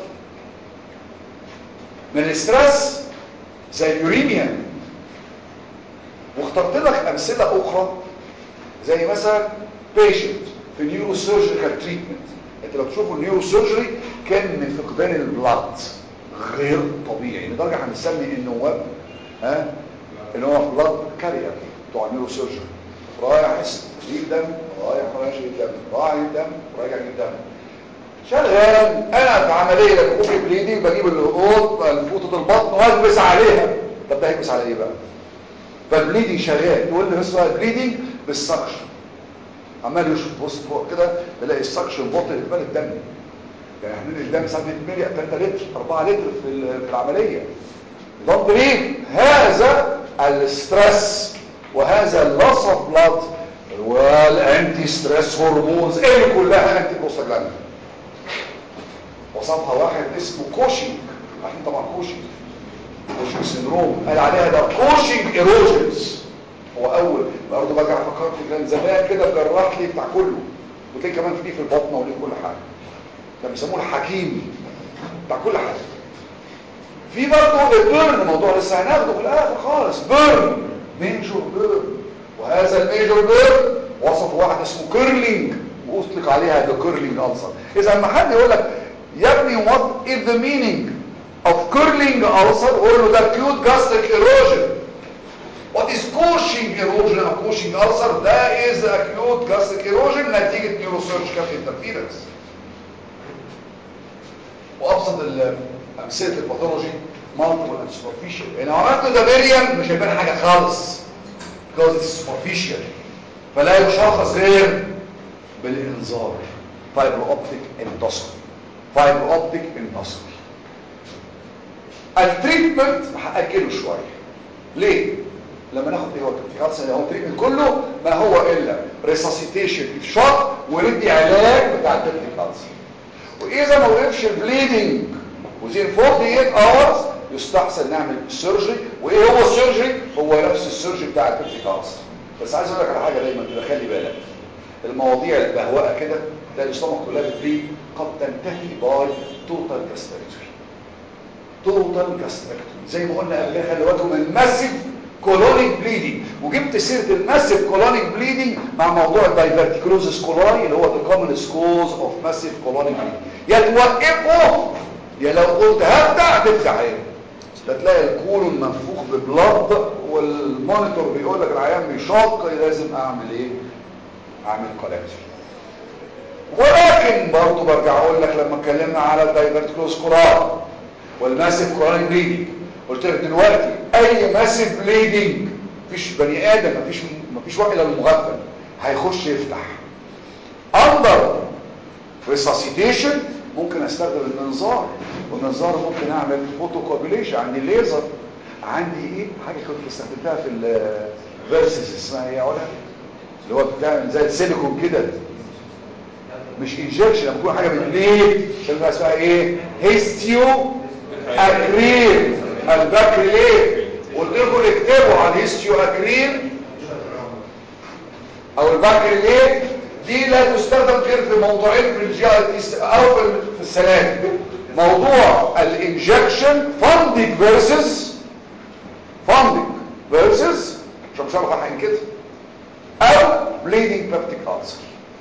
من الاسترس زي اليوريميا واخترت لك امثله اخرى زي مثلا بيشنت في نيورو سيرجيكال تريتمنت انت لو تشوفوا النيورو سيرجري كان من فقدان البلاد غير طبيعي لدرجه هنسمي النواب ها اللي هو بلاد كارير بتوع النيورو سيرجري رايح يجيب دم رايح رايح يجيب دم رايح يجيب دم رايح يجيب دم شغال انا في عمليه لما بكون في بليدنج بجيب القوط الفوطه البطن والبس عليها طب ده هيلبس على ايه بقى فالبليدنج شغال تقول لي بس بقى البليدنج بالسكشن عمال يشوف بص فوق كده تلاقي السكشن بطل اقبال الدم يعني احنا الدم ساعات بيتملي 3 لتر 4 لتر في ال- في العمليه ضد ليه هذا الستريس وهذا اللص اوف بلاد والانتي ستريس هرمونز اللي كلها انتي بروستاجلاندين وصفها واحد اسمه كوشنج عارفين طبعا كوشنج كوشنج سيندروم قال عليها ده كوشنج ايروجنز هو اول برضه برجع فكرت كان زمان كده جراح لي بتاع كله وتلاقي كمان في في البطن وليه كل حاجه كان بيسموه الحكيم بتاع كل حاجه في برضه البيرن موضوع لسه هناخده في الاخر خالص بيرن ميجور بيرن وهذا الميجور بيرن وصف واحد اسمه كيرلينج واطلق عليها ذا كيرلينج ألسر اذا لما حد يقول لك يا ابني وات از ذا مينينج اوف كيرلينج ألسر قول له ده كيوت جاستريك ايروجن What is Cushing erosion or Cushing ulcer? That is acute gastric erosion نتيجة neurosurgical interference. وأبسط أمثلة الباثولوجي multiple and superficial. يعني لو عملت له دابيريم مش هيبان حاجة خالص. because it's superficial. فلا يشخص غير بالإنذار. fiber optic endoscopy. fiber optic endoscopy. التريتمنت هأجله شوية. ليه؟ لما ناخد ايه هو الكالسيوم اللي هو التريتمنت كله ما هو الا ريساسيتيشن شوك وندي علاج بتاع التريتمنت كالسيوم واذا ما وقفش البليدنج وزين 48 اورز يستحسن نعمل سيرجري وايه هو السيرجري هو نفس السيرجري بتاع التريتمنت كالسيوم بس عايز اقول لك على حاجه دايما كده خلي بالك المواضيع البهوأه كده تلاقي الاستومك كلها بتبليد قد تنتهي باي توتال جاستريكتوري توتال جاستريكتوري زي ما قلنا قبل خلي بالكم من ماسيف كولونيك بليدنج وجبت سيره الماسيف كولونيك بليدنج مع موضوع الدايفرتيكلوزس كولاي اللي هو the commonest cause of massive colonic bleeding يا توقفه يا لو قلت هبدع تفتح عين تلاقي الكولون منفوخ ببلد والمونيتور بيقول لك العيان بيشق لازم اعمل ايه اعمل كولكشن ولكن برضه برجع اقول لك لما اتكلمنا على الدايفرتيكلوز كولاي والماسيف كولونيك بليدنج قلت لك دلوقتي اي ماسيف بليدنج مفيش بني ادم مفيش مفيش واحد الا المغفل هيخش يفتح اندر ريساسيتيشن ممكن استخدم المنظار والمنظار ممكن اعمل فوتوكوبيليشن عندي ليزر عندي ايه حاجه كنت استخدمتها في الفيرسز اسمها ايه يا علا اللي هو بتعمل زي السيليكون كده مش انجكشن لما يكون حاجه بتليد شبه اسمها ايه هيستيو اكريل الباكريليت قلت لكم اكتبوا على الهيستيو اكريل او الباكريليت دي لا تستخدم غير في موضوعين في الجي او في في السلام موضوع الانجكشن فاندنج فيرسز فاندنج فيرسز مش مش هبقى حاجه كده او بليدنج بيبتيك ألسر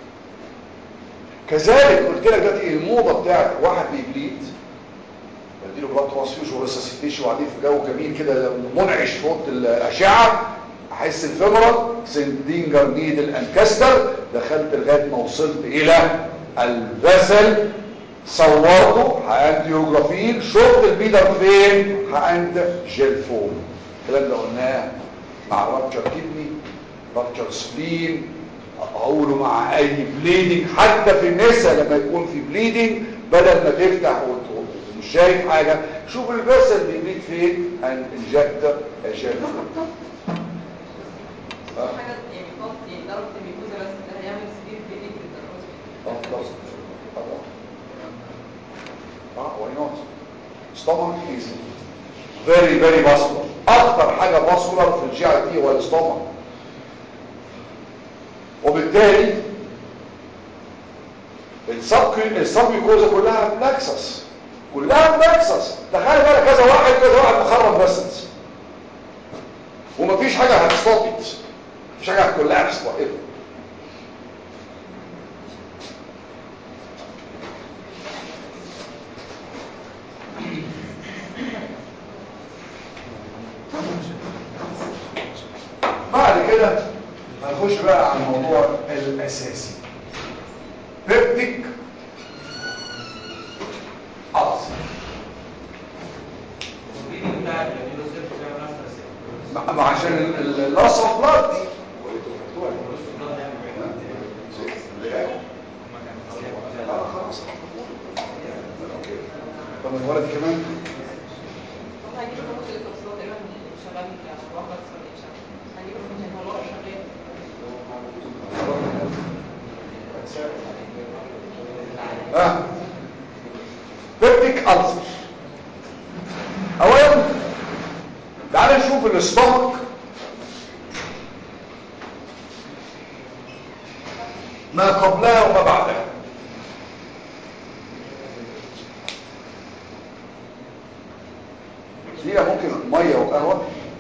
كذلك قلت لك دلوقتي الموضه بتاعت واحد بيبليد بديله بلاد ترانسفيوجن وريساسيتيشن وقاعدين في جو جميل كده منعش في اوضه الاشعه احس الفيمورال سندينجر نيدل انكستر دخلت لغايه ما وصلت الى الفيسل صورته هانتيوجرافين شفت البيدر فين عند جيل فوم الكلام ده قلناه مع رابتشر كدني رابتشر سبلين اقوله مع اي بليدنج حتى في النساء لما يكون في بليدنج بدل ما تفتح وتقول مش شايف حاجة شوف الفيسل بيبيت فين هنجكت الجيل حاجة يعني قصد يعني درجه الميكوزا بس ده هيعمل سبير بينك للدرجه اه خلاص اه why not stomach is very very vascular اكتر حاجه vascular في الجي اي تي هو الستومك وبالتالي السب السبميكوزا كلها بلاكسس كلها بلاكسس تخيل بقى كذا واحد كذا واحد مخرب بس ومفيش حاجه هتستوبت مفيش حاجه هتكولابس وقف بعد كده هنخش بقى على الموضوع الاساسي بيبتيك ألسر ما ما عشان اللاس اوف بلاد دي اه خلاص طب الولد كمان طب هجيب الفوكس التوصيلات تقريبا شغال واحده شغال هجيب الفوكس هو الورق شغال ها بيبتيك ألسر اولا تعال نشوف الاستومك ما قبلها وما بعدها فيها ممكن ميه وقهوه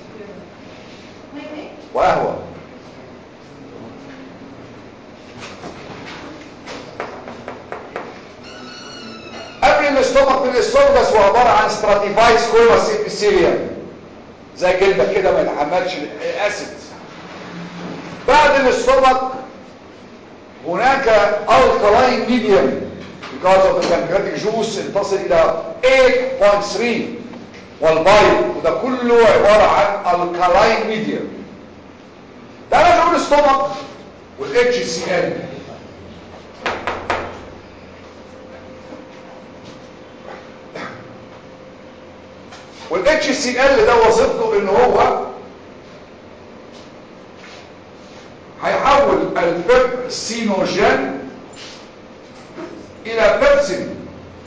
وقهوه قبل الاستومك من الاستومكس هو عباره عن ستراتيفايد سكويرس ابيثيليوم زي جلدك كده ما يتحملش الاسيد بعد الاستومك هناك الكلاين ميديوم because of the pancreatic juice تصل الى 8.3 والبايل وده كله عباره عن الكلاين ميديوم تعالى نقول الاستومك والاتش سي ال والاتش سي ال ده وظيفته ان هو هيحول البيبسينوجين الى بيبسين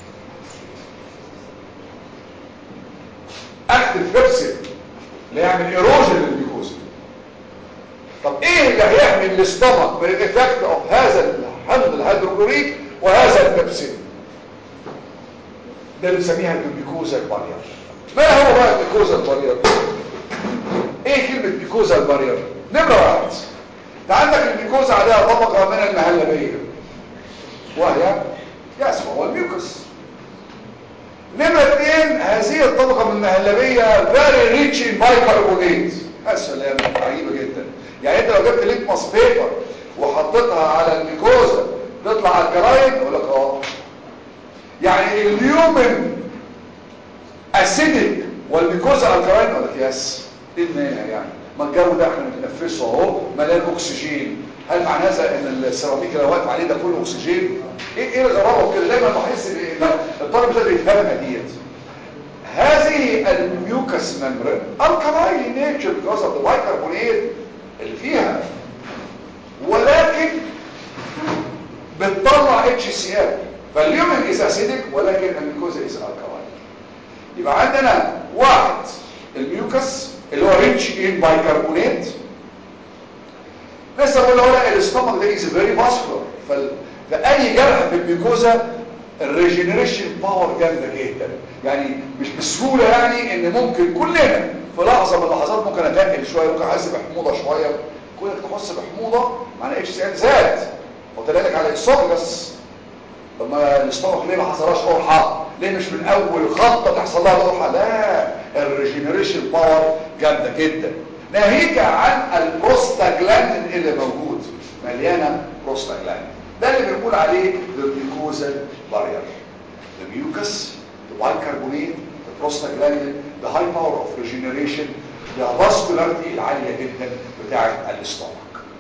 اكتف بيبسين اللي يعمل ايروجن للجلوكوز طب ايه اللي هيعمل الاستمك بالايفكت اوف هذا الحمض الهيدروكلوريك وهذا البيبسين ده بنسميها الجلوكوزا البارير ما هو بقى الجلوكوزا البارير ايه كلمه جلوكوزا البارير نمره واحد انت عندك الجلوكوزا عليها طبقه من المهلبيه وهي يس هو الميوكس نمرة اثنين هذه الطبقة من المهلبية very rich in bicarbonate السلام عجيبة جدا يعني انت لو جبت ليتمس بيبر وحطيتها على الجلوكوزا تطلع الكلاين يقول لك اه يعني اليومن اسيدك والجلوكوزا الكلاين يقول لك يس ايه المانع يعني ما الجو ده احنا بنتنفسه اهو مليان اكسجين هل معنى هذا ان السيراميك اللي واقف عليه ده كله اكسجين ايه ايه الغرابه كده دايما بحس ان الطالب ده بيفهمها ديت هذه الميوكس ممبرين الكلاين نيتشر بيكوز اوف ذا بايكربونات اللي فيها ولكن بتطلع اتش سي ال فاليومن از اسيدك ولكن الميكوزا از الكلاين يبقى عندنا واحد الميوكس اللي هو ريتش ان بايكربونات لسه بقول له الاستومك ده از فيري فاسكولار فاي جرح في الميكوزا الريجنريشن باور جامده جدا يعني مش بسهوله يعني ان ممكن كلنا في لحظه من اللحظات ممكن اتقل شويه ممكن احس بحموضه شويه كونك تحس بحموضه معنى اتش سي ال زاد وتلاقيك على الاسوفجس طب ما الاستومك ليه ما حصلهاش قرحه ليه مش من اول خطه تحصل لها قرحه لا الريجنريشن باور جامده جدا ناهيك عن البروستاجلاندين اللي موجود مليانه بروستاجلاندين ده اللي بنقول عليه الجلوكوزا بارير الميوكس البايكربونات البروستاجلاندين the high power of regeneration the vascularity العاليه جدا بتاعه الاستومك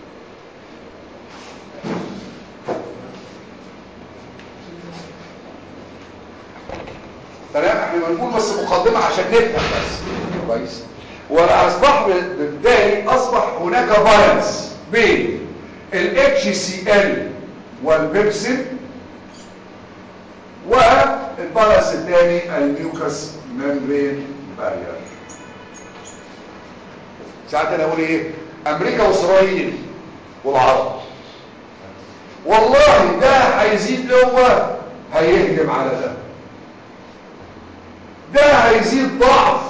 تمام احنا بنقول بس مقدمه عشان نفهم بس كويس واصبح بالتالي اصبح هناك بالانس بين ال HCl والبيبسين والبالانس الثاني الميوكس ممبرين بارير ساعات انا اقول ايه امريكا واسرائيل والعرب والله ده هيزيد قوه هيهجم على ده ده هيزيد ضعف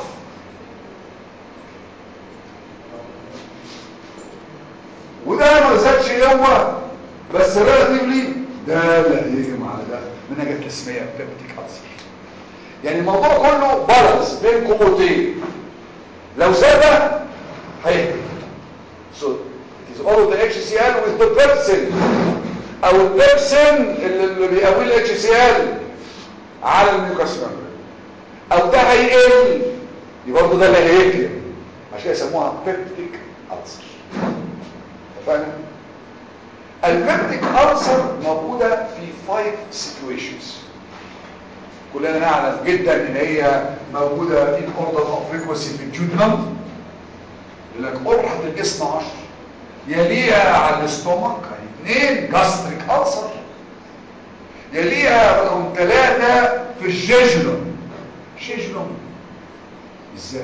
وده ما زادش قوه بس ريلاتيفلي ده اللي هيهجم على ده من ناحيه التسميه بيبتيك ألسر يعني الموضوع كله بالانس بين قوتين لو زاد هيهجم so it is all the HCl with the pepsin او البيبسين اللي اللي بيقوي ال HCl على الميوكاس ممبرين او ده هيقل يبقى برضه ده اللي هيهجم عشان كده يسموها بيبتيك ألسر اتفقنا البيبتيك ألسر موجودة في 5 situations كلنا نعلم جدا ان هي موجودة in order of frequency في الجودنم لك قرحة الاثنى عشر يليها على الاستومك اثنين جاستريك ألسر يليها رقم ثلاثة في الجيجنوم جيجنوم ازاي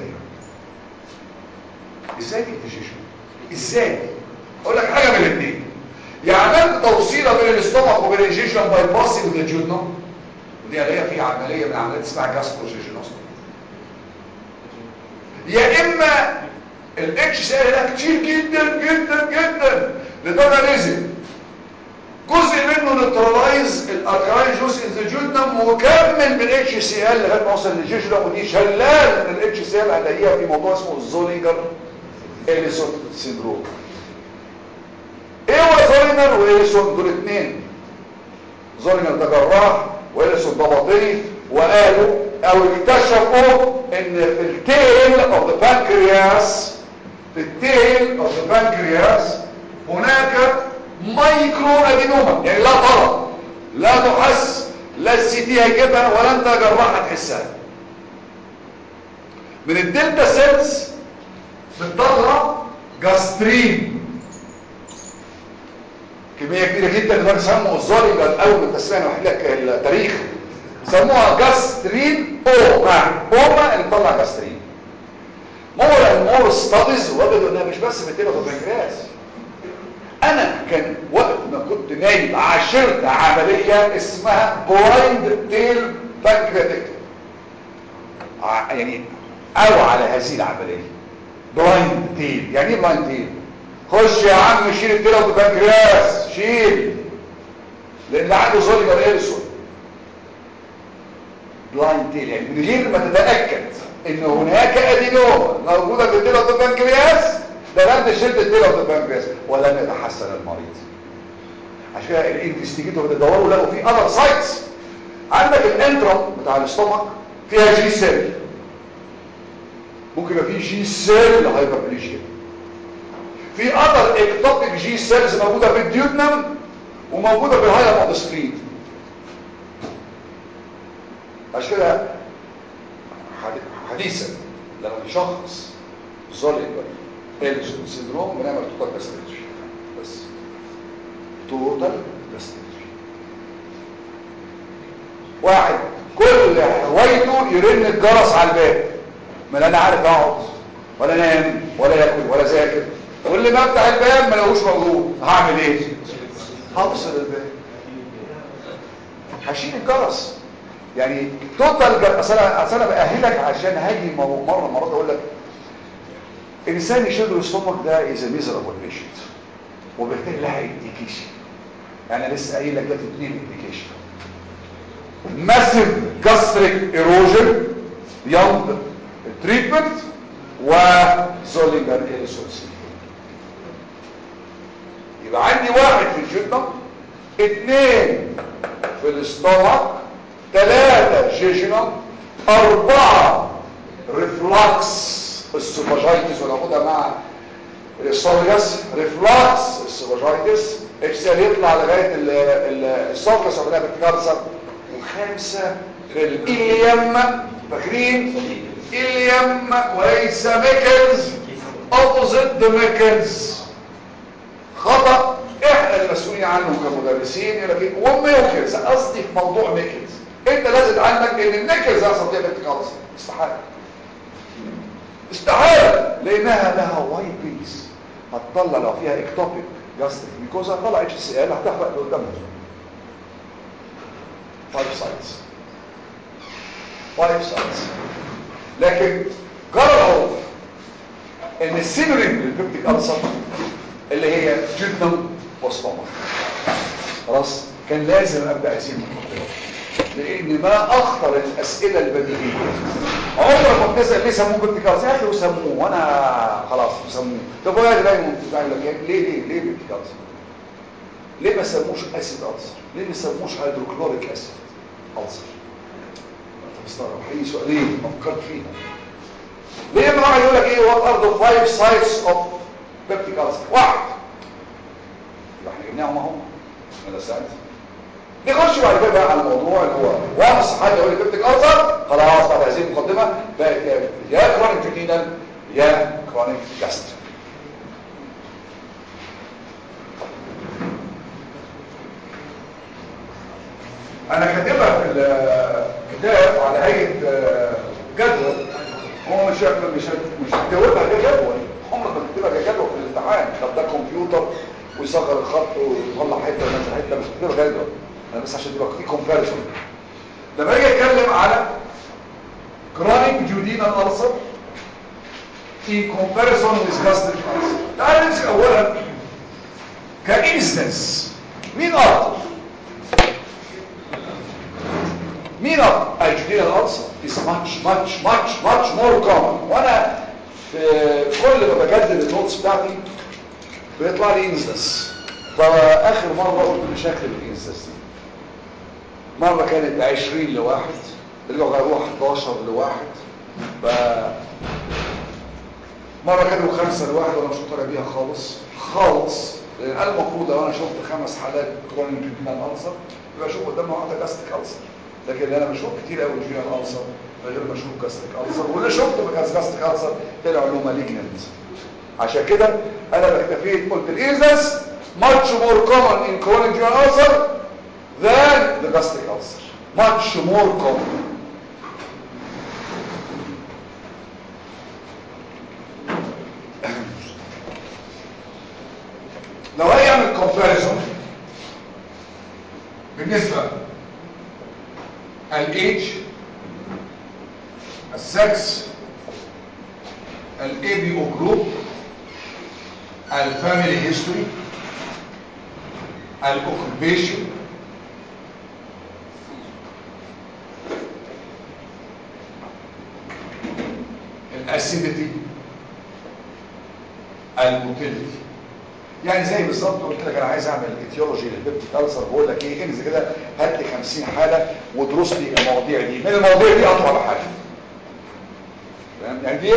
ازاي في الجيجنوم ازاي اقول لك حاجة من الاثنين يا عملت توصيله بين الاستومك وبين الجيجنوم باي باسنج للجودنوم ودي هي في عمليه من عمليات اسمها جاستروجيجينوستومي يا اما الاتش سي ده كتير جدا جدا جدا لدرجه نزل جزء منه نيوترلايز الاركاين جزء الجودنم وكمل بالاتش سي ال لغايه ما وصل للجيجنوم ودي شلال من الاتش سي ال هنلاقيها في موضوع اسمه الزولينجر اليسون سيندروم ايه هو زولينجر واليسون دول اتنين زولينجر ده جراح واليسون ده باطني وقالوا او اكتشفوا ان في التيل اوف ذا بانكرياس في التيل اوف ذا بانكرياس هناك مايكرو ادينوما يعني لا ترى لا تحس لا السي تي هيجيبها ولا انت جراح هتحسها من الدلتا سيلز بتطلع جاسترين كمية كبيرة جدا لدرجة سموا الزولينجر الأول من التسمية أنا بحكي لك التاريخ سموها جاسترين أوما أوما اللي بتطلع جاسترين مور اند مور ستاديز وجدوا انها مش بس بتبقى في البنكرياس انا كان وقت ما كنت نايم عاشرت عملية اسمها بلايند تيل بانكرياتيك يعني او على هذه العملية بلايند تيل يعني ايه بلايند تيل خش يا عم شيل التيل اوف البنكرياس شيل لان عنده زوليجر إيرسون بلايند تيل يعني من غير ما تتاكد ان هناك ادينوما موجوده في التيل اوف البنكرياس ده لم شلت التيل اوف البنكرياس ولم يتحسن المريض عشان كده الانفستيجيتور بيدوروا لقوا في اذر سايتس عندك الانترم بتاع الاستومك فيها جي سيل ممكن يبقى في جي سيل هايبربليجيا في اذر اكتوبيك جي سيلز موجوده في الديودنم وموجوده في الهايلم اوف سكرين عشان كده حديثا لما نشخص زولينجر إليسون سيندروم بنعمل توتال جاستريتشي بس توتال جاستريتشي واحد كل هوايته يرن الجرس على الباب ما لا انا عارف اقعد ولا انام ولا ياكل ولا ذاكر واللي ما افتح الباب ما لقوش موجود هعمل ايه هفصل الباب هشيل الجرس يعني توتال جر... اصل انا اصل انا باهلك عشان هاجي مره مرات اقول لك انسان يشد الاستومك ده از ميزرابل بيشنت وبالتالي لها انديكيشن يعني لسه قايل لك ده في اثنين انديكيشن ماسيف جاستريك ايروجن يوند تريتمنت وزولينجر إليسون يبقى عندي واحد في الجدنم اثنين في الاستومك ثلاثة جيجنم أربعة ريفلاكس السوفاجايتس وناخدها مع الاسوفاجس ريفلاكس السوفاجايتس اكسل يطلع لغاية الاسوفاجس وعملها بالكارسر وخامسة في الإليم فاكرين إليم وليس ميكلز opposite the ميكلز خطأ ايه المسؤولين عنه كمدرسين يقول لك ايه وميوكلز قصدي في موضوع ميكلز انت لازم تعلمك ان النيكلز اصلا فيها بنت كالسيوم استحاله استحاله لانها لها وايت بيس هتطلع لو فيها اكتوبيك جاستريك ميكوزا هتطلع اتش سي ال هتحرق اللي قدامها فايف سايتس فايف سايتس لكن جرى العرف ان السينوريم للبيبتيك ألسر اللي هي جدنم وسطوما خلاص كان لازم ابدا هذه المقدمه لان ما اخطر الاسئله البديهيه عمرك ما بتسال ليه سموه بيبتيك ألسر يا اخي وسموه وانا خلاص وسموه طب هو دايما بتقول لك ليه ليه ليه بيبتيك ألسر ليه ما سموش اسيد ألسر ليه ما سموش هيدروكلوريك اسيد ألسر انت مستغرب حقيقي سؤالين ما فكرت فيها ليه ما واحد يقول لك ايه وات ار ذا فايف سايتس اوف بيبتيك ألسر واحد يبقى احنا جبناهم اهو ده ساعت نخش بعد كده بقى على الموضوع اللي هو وانس حد يقول لي بيبتيك ألسر خلاص بعد هذه المقدمه بقت يا يا كرونيك جديدا يا كرونيك جاستريك انا كاتبها في الكتاب على هيئه جدول هو مش مش مش هتجاوبها كجدول عمرك ما تكتبها كجدول في الامتحان طب ده كمبيوتر ويصغر الخط ويطلع حته وينزل حته مش هتكتبها جدول انا بس عشان تبقى في كومباريسون لما اجي اتكلم على كرونيك جودينال ألسر في كومباريسون with gastric ulcer تعال نمسك اولا كانستنس مين اكتر مين اكتر الجودينال ألسر is much much much much more common وانا في كل ما بجدد النوتس بتاعتي بيطلع لي انسنس فاخر مره قلت بشكل الانسنس دي مرة كانت بعشرين لواحد رجعوا غيروها 11 لواحد ف مرة كانوا خمسة لواحد وانا مش مقتنع بيها خالص خالص لان انا المفروض لو انا شفت خمس حالات كرونيك جينال ألسر يبقى اشوف قدامنا واحدة جاستيك ألسر لكن انا بشوف كتير قوي جينال ألسر غير ما اشوف جاستيك ألسر واللي شفته بكاس جاستيك ألسر طلعوا له مالجننت عشان كده انا بكتفيت قلت الانزس much more common in chronic general ulcer than the gastric ulcer much more common لو هي يعمل comparison بالنسبة الage السكس الاي بي او جروب الفاميلي هيستوري الاوكيبيشن الاسيديتي الموتيليتي يعني زي بالظبط قلت لك انا عايز اعمل ايتيولوجي للبيبتيك ألسر بقول لك ايه انزل كده هات لي 50 حاله ودرس لي المواضيع دي من المواضيع دي اطلع بحاجه فاهم يعني دي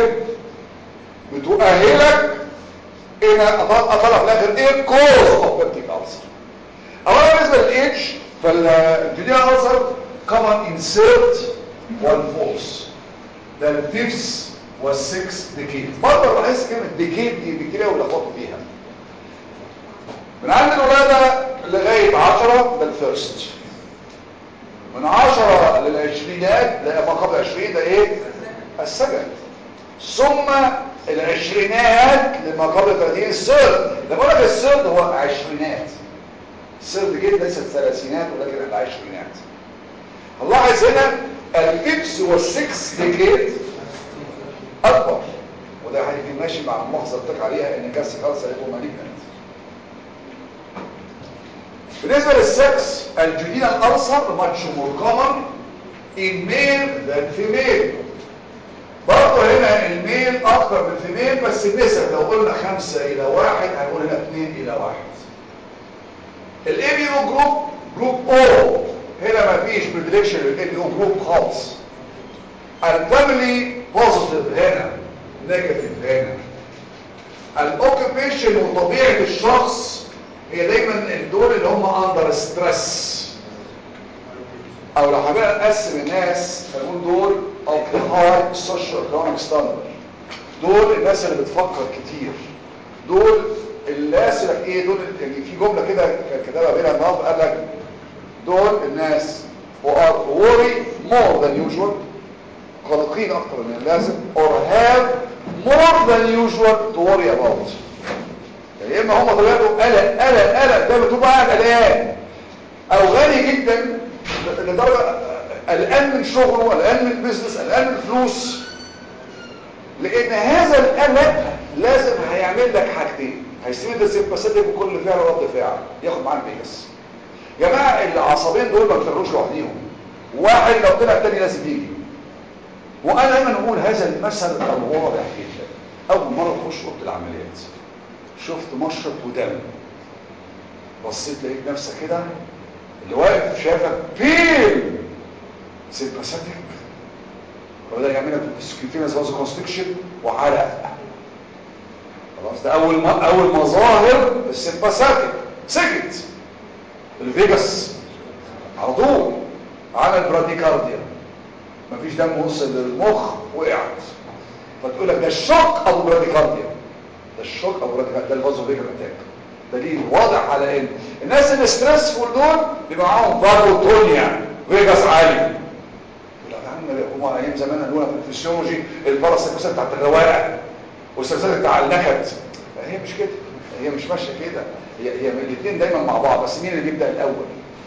بتؤهلك ان اطلع في الاخر ايه كوز اوف بيبتيك ألسر اولا بالنسبه للايدج فالجديان ألسر كمان انسيرت والفورس ده الفيفث والسكس ديكيد برضه بحس كلمه ديكيد دي كتير قوي لخبطوا فيها من عند الولادة لغاية عشرة ده الفيرست من عشرة للعشرينات لا ما قبل عشرين ده ايه السكند ثم العشرينات لما قبل 30 السرد لما اقول لك السرد هو عشرينات السرد جدا ليس الثلاثينات ولكن العشرينات هنلاحظ هنا الفيكس والسكس ديكيد اكبر وده هيجي ماشي مع الملاحظه بتاعك عليها ان كاس خالص هيبقوا مالجنت بالنسبه للسكس الجديدة الألسر ماتش مور كومن in male than female برضه هنا الميل اكتر من الفيميل بس النسب لو قلنا خمسة الى واحد هنقول هنا اثنين الى واحد الاي بي او جروب جروب او هنا ما فيش بريدكشن للاي بي او جروب خالص الفاميلي بوزيتيف هنا نيجاتيف هنا الاوكيبيشن وطبيعه الشخص هي دايما الدول اللي هم اندر ستريس او لو حبينا نقسم الناس هنقول دول of the high social economic standard دول الناس اللي بتفكر كتير دول الناس لك ايه دول يعني في جمله كده كان كتبها بينا النهارده قال لك دول الناس who are worry more than usual قلقين اكتر من اللازم or have more than usual to worry about يا اما هم طلعوا قلق قلق قلق ده بتبقى قاعد قلقان او غني جدا لدرجه قلقان من شغله قلقان من البيزنس قلقان من الفلوس لان هذا القلق لازم هيعمل لك حاجتين هيستمد السيمباثيك بكل فعل ورد فعل ياخد معاه البيس يا جماعه العصبين دول ما بيشتغلوش لوحديهم واحد لو طلع التاني لازم يجي وانا دايما اقول هذا المثل الواضح جدا اول مره تخش اوضه العمليات شفت مشرط ودم بصيت لقيت نفسك كده اللي واقف شافك بيل سيمباثيك وبدا يعمل لك سكيوتينس فازو كونستكشن وعرق خلاص ده اول ما اول مظاهر السيمباثيك سكت الفيجاس على طول عمل براديكارديا مفيش دم وصل للمخ وقعت فتقول لك ده الشوك ابو براديكارديا ده الشوك ابو براديكارديا ده الفازو فيجر اتاك دليل واضح على ان الناس اللي ستريسفول دول بيبقى معاهم فاجوتونيا فيجاس عالي هم ايام زمان قالوا في الفسيولوجي الباراسيكوسات بتاعت الرواقه والسلسله بتاع النكد هي مش كده هي مش ماشيه كده هي هي الاثنين دايما مع بعض بس مين اللي بيبدا الاول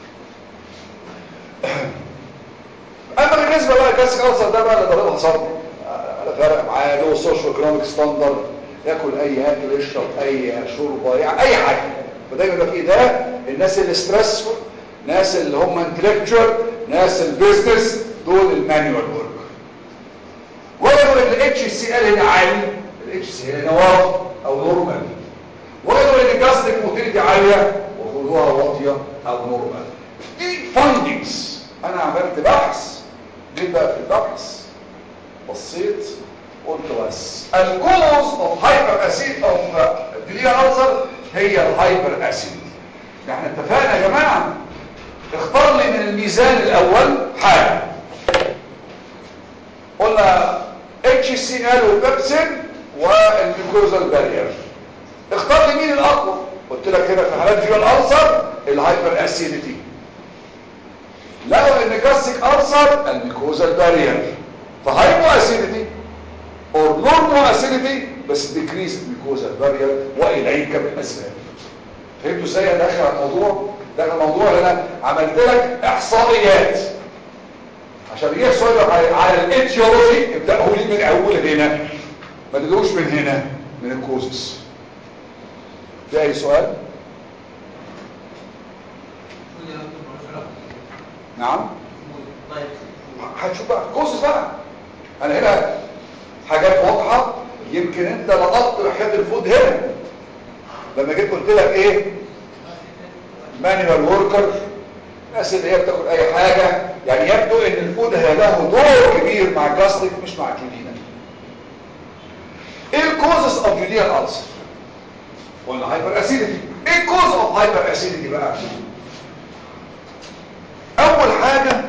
اما بالنسبه بقى كاسك السر ده بقى اللي ضربها صدمه على فرق معاه له سوشيال ايكونوميك ستاندرد ياكل اي اكل يشرب اي شوربه يعني اي حاجه فدايما يقول لك ايه ده الناس اللي ستريسفول ناس اللي هم انتلكتشوال ناس البيزنس دول المانيوال ورك ولا ان الاتش سي ال هنا عالي الاتش سي ال هنا واطي او نورمال ولا ان الجاستريك موتيليتي عاليه وخضوعها واطيه او نورمال دي فايندنجز انا عملت بحث جيت بقى في البحث بصيت قلت بس الكوز اوف هايبر اسيد اوف ديليا الزر هي الهايبر اسيد احنا اتفقنا يا جماعه اختار لي من الميزان الاول حاجه قلنا اتش سي ال وبيبسين والميكوزال بارير اختار لي مين الاقوى قلت لك هنا في حالات فيها الالسر الهايبر اسيديتي لقوا ان كاستيك السر الميكوزال بارير فهايبو اسيديتي اور نورمو اسيديتي بس ديكريز الميكوزال بارير واليك بالاسباب فهمتوا ازاي انا داخل على الموضوع ده الموضوع هنا عملت لك احصائيات عشان يجي سؤال على الاتيولوجي ابداوا لي من اول هنا ما تدروش من هنا من الكوزس في اي سؤال نعم هتشوف بقى كوزس بقى انا هنا حاجات واضحه يمكن انت لقطت حكايه الفود هنا لما جيت قلت لك ايه مانيوال وركر الناس اللي هي بتاكل اي حاجة يعني يبدو ان الفود له دور كبير مع الجاستريك مش مع الجولينا ايه الكوزس اوف جوليان ألسر ولا هايبر اسيديتي ايه الكوز اوف هايبر اسيديتي بقى اول حاجة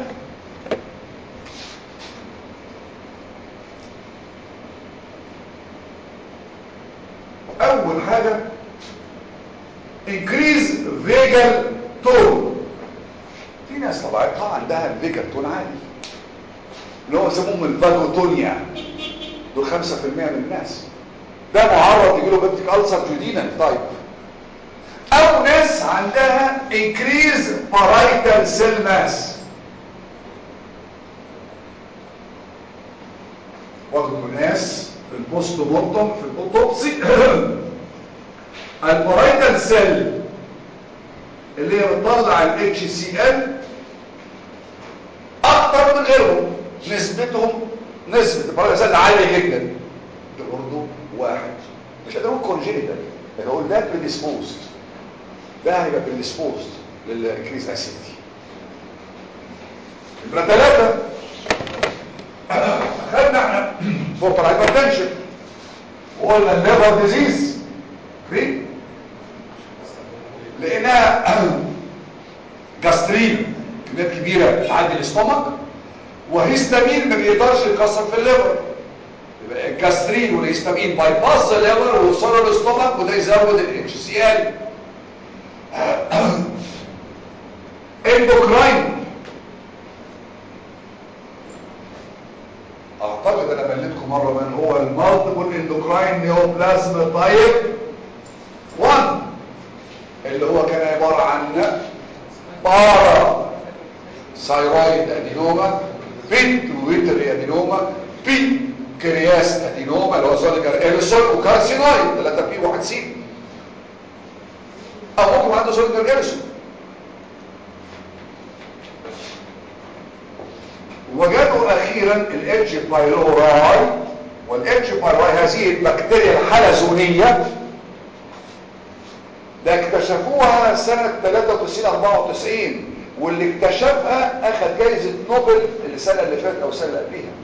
اول حاجة increase vagal tone في ناس طبيعتها عندها الفيجر تون عالي اللي هو يسموهم الفاجوتونيا دول 5% من الناس ده معرض يجيله بنتك ألسر جديدا طيب او ناس عندها increase parietal cell mass وجدوا ناس في البوست مورتم في الاوتوبسي البرايتال سيل اللي هي بتطلع ال HCl اكتر من غيرهم نسبتهم نسبة البرايتال سيل عالية جدا ده برضه واحد مش هنقول كونجينيتال ده نقول ده بريديسبوزد ده هيبقى بريديسبوزد للكريز اسيدي يبقى ثلاثة خدنا احنا فوق الهايبرتنشن وقلنا الليفر ديزيز في لقيناها جاسترين كميات كبيره تعدي الاستومك وهيستامين ما بيقدرش يكسر في الليفر الجاسترين والهيستامين باي باس الليفر ويوصلوا للاستومك وده يزود الاتش سي ال اندوكراين اعتقد انا مليتكم مره من هو المالتيبل اندوكراين نيوبلازم تايب 1 اللي هو كان عباره عن بارا ثايرويد ادينوما بيتويتري ادينوما بينكرياس ادينوما اللي هو زوليجر ايرسون وكارسينويد 3 بي 1 سي او ممكن عنده زوليجر ايرسون وجدوا اخيرا الاتش بايلوراي والاتش بايلوراي هذه البكتيريا الحلزونيه ده اكتشفوها سنة 93 94 واللي اكتشفها اخذ جايزة نوبل السنة اللي فاتت او السنة اللي قبليها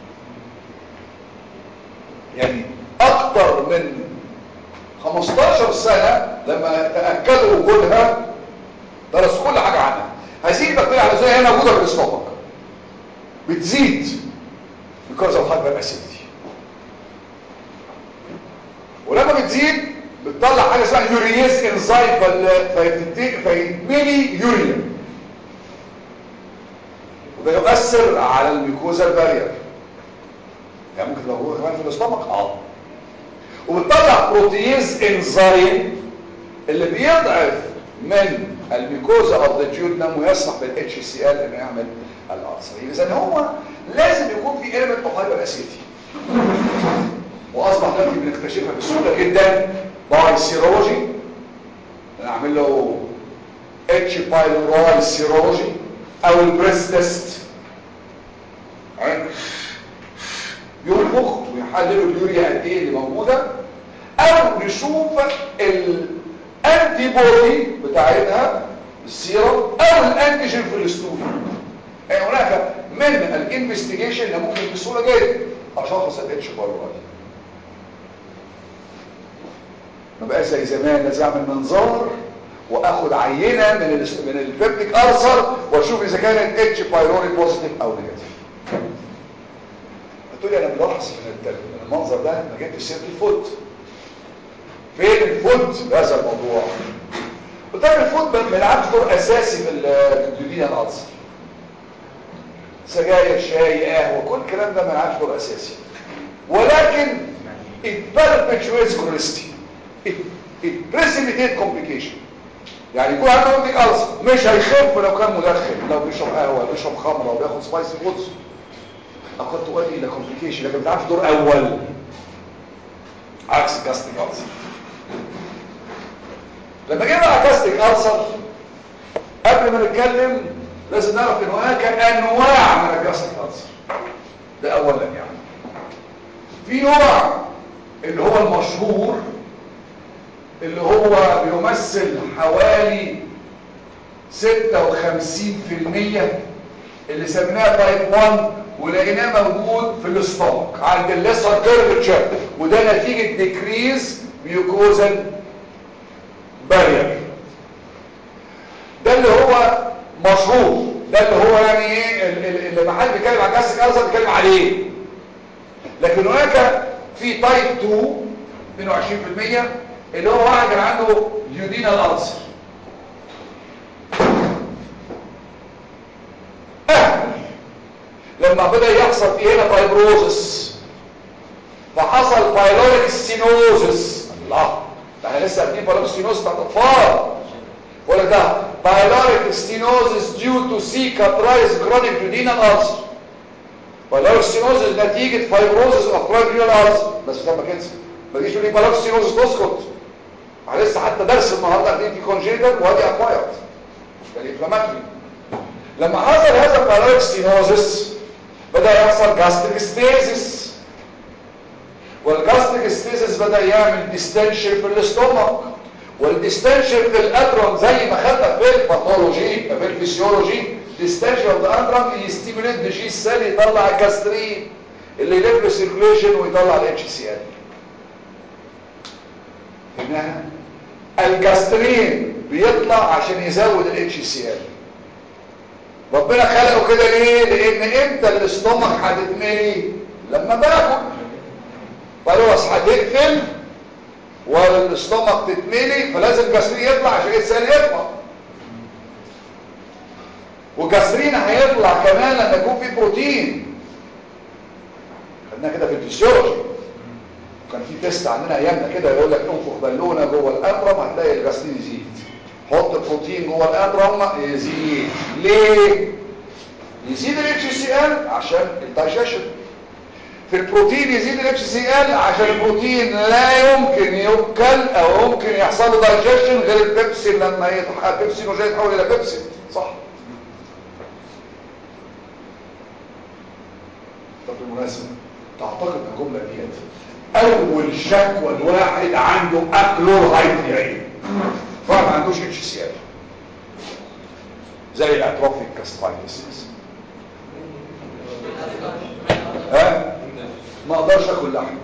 يعني اكتر من 15 سنة لما تأكدوا وجودها درسوا كل حاجة عنها هذه البكتيريا الحلزونية هي موجودة في الاستومك بتزيد because of hyperacidity ولما بتزيد بتطلع حاجه اسمها يوريز انزايم فيتملي يوريا وده يؤثر على الميكوزا البارير يعني ممكن تبقى موجوده كمان في الاستمك اه وبتطلع بروتيز انزايم اللي بيضعف من الميكوزا اوف ذا جيودنم ويسمح بالاتش سي ال انه يعمل الالسر اذا هو لازم يكون في ايلمنت اوف هايبر اسيتي واصبح دلوقتي بنكتشفها بسهوله جدا باي سيرولوجي نعمل له اتش بايلوراي سيرولوجي او البريس تيست ينفخ ويحللوا اليوريا قد ايه اللي موجوده او نشوف الانتي بودي بتاعتها السيرم او الانتيجين في الستول يعني هناك من الانفستيجيشن اللي ممكن بسهوله جدا اشخص الاتش بايلوراي ما بقاش زي زمان لازم اعمل منظار واخد عينه من ال من البيبتيك ارسر واشوف اذا كانت اتش بايلوري بوزيتيف او نيجاتيف هتقولي انا ملاحظ من المنظر ده ما جبتش سيره الفوت فين الفوت في هذا الموضوع قدام الفوت ما بيلعبش دور اساسي في الدودينا الالسر سجاير شاي قهوه كل الكلام ده ما بيلعبش دور اساسي ولكن it perpetuates cholestery it precipitate complication يعني يكون عنده اوتيك ألسر مش هيخف لو كان مدخن لو بيشرب قهوه بيشرب خمره او بياخد سبايسي فودز او قد تؤدي الى كومبليكيشن لكن ما بتعرفش دور اول عكس الجاستيك ألسر لما جينا على جاستيك ألسر قبل ما نتكلم لازم نعرف ان هناك انواع من الجاستيك ألسر ده اولا يعني في نوع اللي هو المشهور اللي هو بيمثل حوالي 56% اللي سميناه تايب 1 ولقيناه موجود في الاستومك عند الليسر كيرفتشر وده نتيجة ديكريز ميوكوزال بارير ده اللي هو مشهور ده اللي هو يعني ايه اللي محل بيتكلم عن جاسك ألسر بيتكلم عليه لكن هناك في تايب 2 22% اللي هو واحد كان عنده يودينال ألسر لما بدأ يحصل في هنا فايبروزس فحصل بايلوريك ستينوزس الله ده احنا لسه قاعدين بايلوريك ستينوزس بتاعت اطفال ولا ده بايلوريك ستينوزس ديو تو سيكاترايز كرونيك يودينال ألسر بايلوريك ستينوزس نتيجة فايبروزس اوف كرونيك يودينال ألسر بس ده ما كانش ما تجيش تقول لي بايلوريك ستينوزس تسكت لسه حتى درس النهارده قاعدين في كونجيتال وادي اكوايرد ده الانفلاماتوري لما حصل هذا البايلوريك ستينوزس بدا يحصل جاستريك ستيزس والجاستريك ستيزس بدا يعمل ديستنشن في الاستومك والديستنشن في الادرم زي ما خدنا في الباثولوجي في الفسيولوجي ديستنشن اوف ذا ادرم يستيموليت الجي سيل يطلع الجاسترين اللي يلف السيركوليشن ويطلع الاتش سي ال هنا الجاسترين بيطلع عشان يزود الاتش سي ال ربنا خلقه كده ليه لان امتى الاستومك هتتملي لما باكل بايلورس هتقفل والاستومك تتملي فلازم جاسترين يطلع عشان السائل يطلع والجاسترين هيطلع كمان لما يكون في بروتين خدناها كده في الفسيولوجي كان في تيست عندنا ايامنا كده يقول لك انفخ بالونه جوه الابرم هتلاقي الجاسترين يزيد حط بروتين جوه الابرم يزيد ليه يزيد الاتش سي ال عشان الدايجيشن في البروتين يزيد الاتش سي ال عشان البروتين لا يمكن يؤكل او يمكن يحصل له دايجيشن غير البيبسي لما يتحول بيبسي نوجه يتحول الى بيبسي صح طب بالمناسبه تعتقد ان الجمله ديت اول شكوى الواحد عنده اكلور هايدريا فما عندوش اتش سي ال زي الاتروفيك كاسترايتس ها ما اقدرش اكل لحم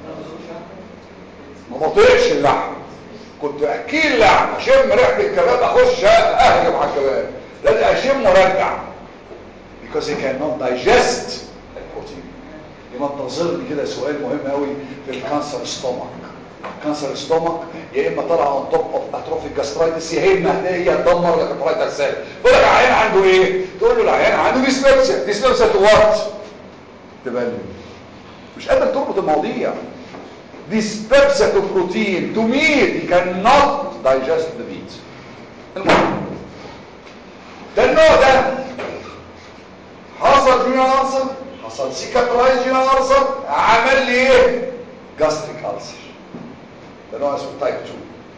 ما بطيقش اللحم كنت اكيل لحم اشم ريحه الكباب اخش اهجم على الكباب لازم اشم وارجع because he cannot digest البروتين يبقى انتظرني كده سؤال مهم قوي في الكانسر ستومك كانسر ستومك يا اما طالع اون توب اوف اتروفيك جاسترايتس يا اما هتلاقي هي تدمر لك الطريقه السائل تقول لك العيان عنده ايه تقول له العيان عنده ديسبيبسيا ديسبيبسيا تو وات تبلم مش قادر تربط المواضيع dyspepsia to protein to meat he cannot digest the meat المهم ده النوع ده حصل جونيور ألسر حصل سيكاترايز جونيور ألسر عمل لي ايه جاستريك ألسر ده نوع اسمه تايب 2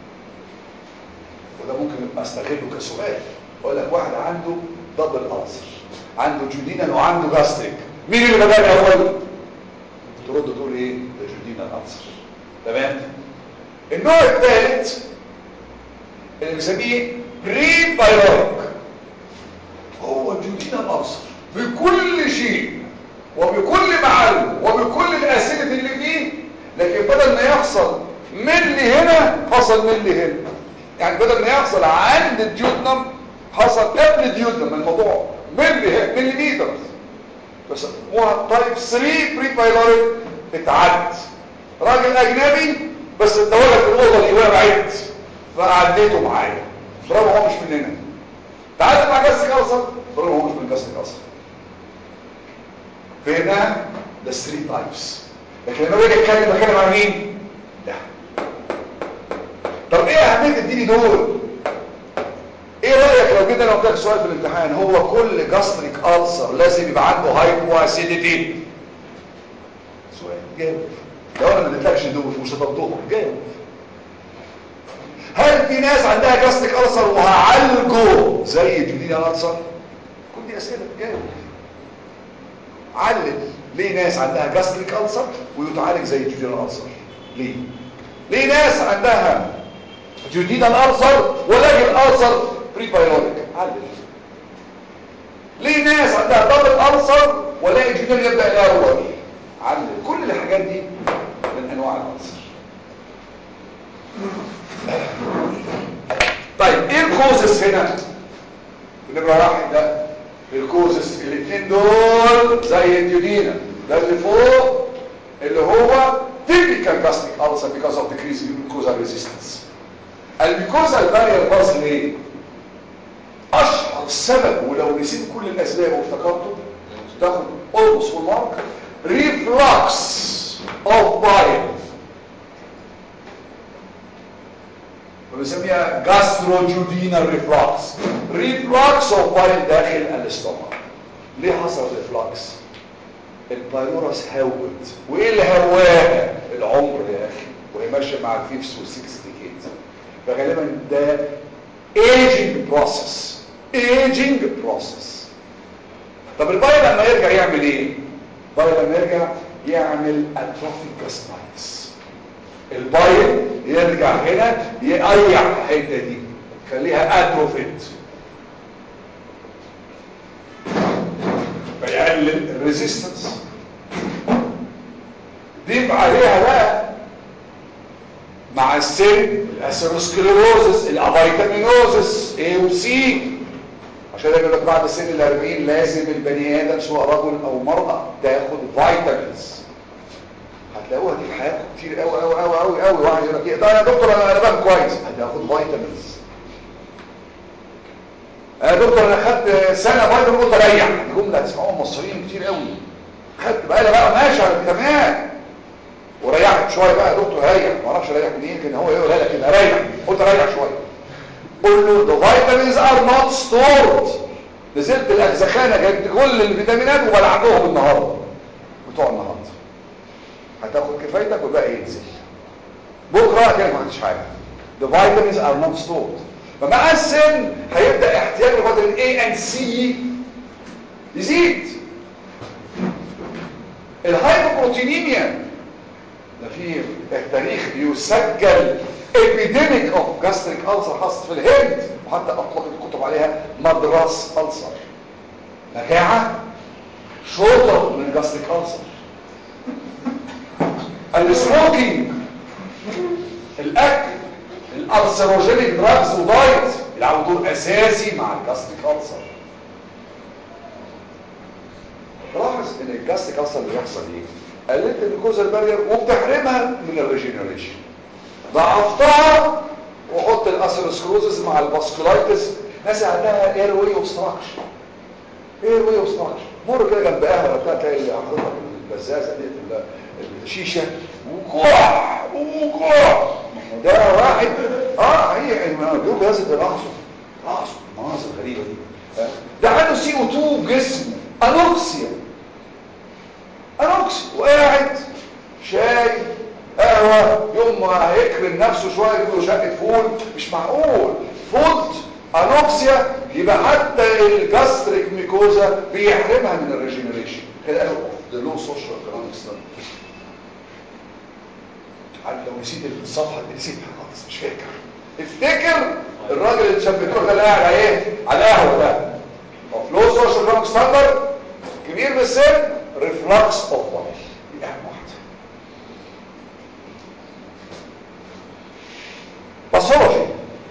وده ممكن استغله كسؤال اقول لك واحد عنده دبل ألسر عنده جودينال وعنده جاستريك مين اللي بدأ الاول ترد تقول ايه ده جودينال ألسر تمام النوع الثالث اللي بنسميه بري بايلوريك هو جودينال ألسر بكل شيء وبكل معلم وبكل الأسئلة اللي فيه لكن بدل ما يحصل ملي هنا حصل ملي هنا يعني بدل ما يحصل عند الديودنم حصل قبل الديودنم الموضوع ملي هنا ملي متر بس هو طيب 3 بري بايلوريك اتعد راجل اجنبي بس اتولد في الاوضه دي وانا بعيد فعديته معايا برغم هو مش مننا تعال مع جاستيك ألسر برغم هو مش من جاستيك ألسر فهمنا ده 3 تايبس لكن لما باجي اتكلم بتكلم عن مين ده طب ايه اهميه الديني دول ايه رايك لو جينا لو قلت سؤال في الامتحان هو كل جاستريك ألسر لازم يبقى عنده هايبو اسيديتي سؤال جاوب لو انا ما اديتلكش دول مش هتضبطهم جاوب هل في ناس عندها جاستريك ألسر وهعالجه زي الجديد ألسر كل دي اسئله جاوب علل ليه ناس عندها جاستريك ألسر ويتعالج زي الجديد ألسر ليه ليه ناس عندها جديد الألسر ولكن الألسر بري بايلوريك علل ليه ناس عندها دبل ألسر ولكن الجديد يبدأ الأول علل كل الحاجات دي من أنواع الألسر طيب ايه الكوزس هنا نمرة واحد ده الكوزس الاثنين دول زي الديودينا ده اللي فوق اللي هو typical gastric ulcer because of decreased mucosal resistance الميكوزا البارير باظ ليه اشهر سبب ولو نسيت كل الاسباب وافتكرته تاخد almost full mark reflux of bile بنسميها جاستروجودينال ريفلكس ريفلكس اوف بايل داخل الاستومك ليه حصل ريفلكس البايلورس هوت وايه اللي هواها العمر يا اخي وهي ماشيه مع الفيفس والسكس ديكيد فغالبا ده ايجينج بروسيس ايجينج بروسيس طب البايل لما يرجع يعمل ايه البايل لما يرجع يعمل اتروفيك جاسترايتس البايل يرجع هنا يقيع الحته دي خليها اتروفيت فيقلل الريزيستنس ضيف عليها بقى مع السن الاسيروسكليروزس الافيتامينوزس اي وسي عشان يقول لك بعد سن ال 40 لازم البني ادم سواء رجل او مرأة تاخد فيتامينز هتلاقوها دي في حياتكم كتير قوي قوي قوي قوي قوي واحد يقول لك ايه ده يا دكتور انا انا باكل كويس هتاخد فيتامينز يا دكتور انا خدت سنه فيتامين قلت اريح دي جمله هتسمعوها من المصريين كتير قوي خدت بقى بقى ماشي على الفيتامينات وريحت شويه بقى يا دكتور ريح ما اعرفش ريح منين كان هو يقول لك كده ريح قلت ريح شويه قول له the vitamins are not stored نزلت الاجزخانه جبت كل الفيتامينات وبلعتهم النهارده بتوع النهارده هتاخد كفايتك والباقي ينزل بكره كده ما عنديش حاجه the vitamins are not stored فمع السن هيبدا احتياج الفيتامين A and C يزيد الهايبوبروتينيميا ده في التاريخ بيسجل epidemic of gastric ulcer حصلت في الهند وحتى اطلق الكتب عليها مدراس ألسر مجاعة شرطة من gastric ulcer السموكينج الاكل الالسروجينيك دراجز ودايت يلعبوا دور اساسي مع الجاستريك ألسر لاحظ ان الجاستريك ألسر اللي بيحصل ايه قللت الجلوكوز بارير وبتحرمها من الريجينيريشن ضعفتها وحط الاسيروسكروزس مع الباسكولايتس ناس عندها اير واي اوبستراكشن اير واي اوبستراكشن مر كده جنب قهوه بتاع تلاقي اللي حاططها البزازه ديت الشيشه وكوع وكوع ده واحد اه هي بيقول لازم تلاحظوا لاحظوا المناظر الغريبه دي ده عنده سي او 2 في جسمه انوكسيا انوكسيا وقاعد شاي قهوه يوم ما هيكرم نفسه شويه يجيب له شقه فول مش معقول فود انوكسيا يبقى حتى الجاستريك ميكوزا بيحرمها من الريجينيريشن كده قالوا ده له سوشيال ايكونومكس عارف لو نسيت الصفحه دي نسيتها خالص مش فاكر افتكر الراجل اللي شبكوه ده اللي قاعد على ايه على القهوه ده اوف لو سوشيال ايكونومك ستاندرد كبير بالسن ريفلكس اوف بادي دي اهم واحده باثولوجي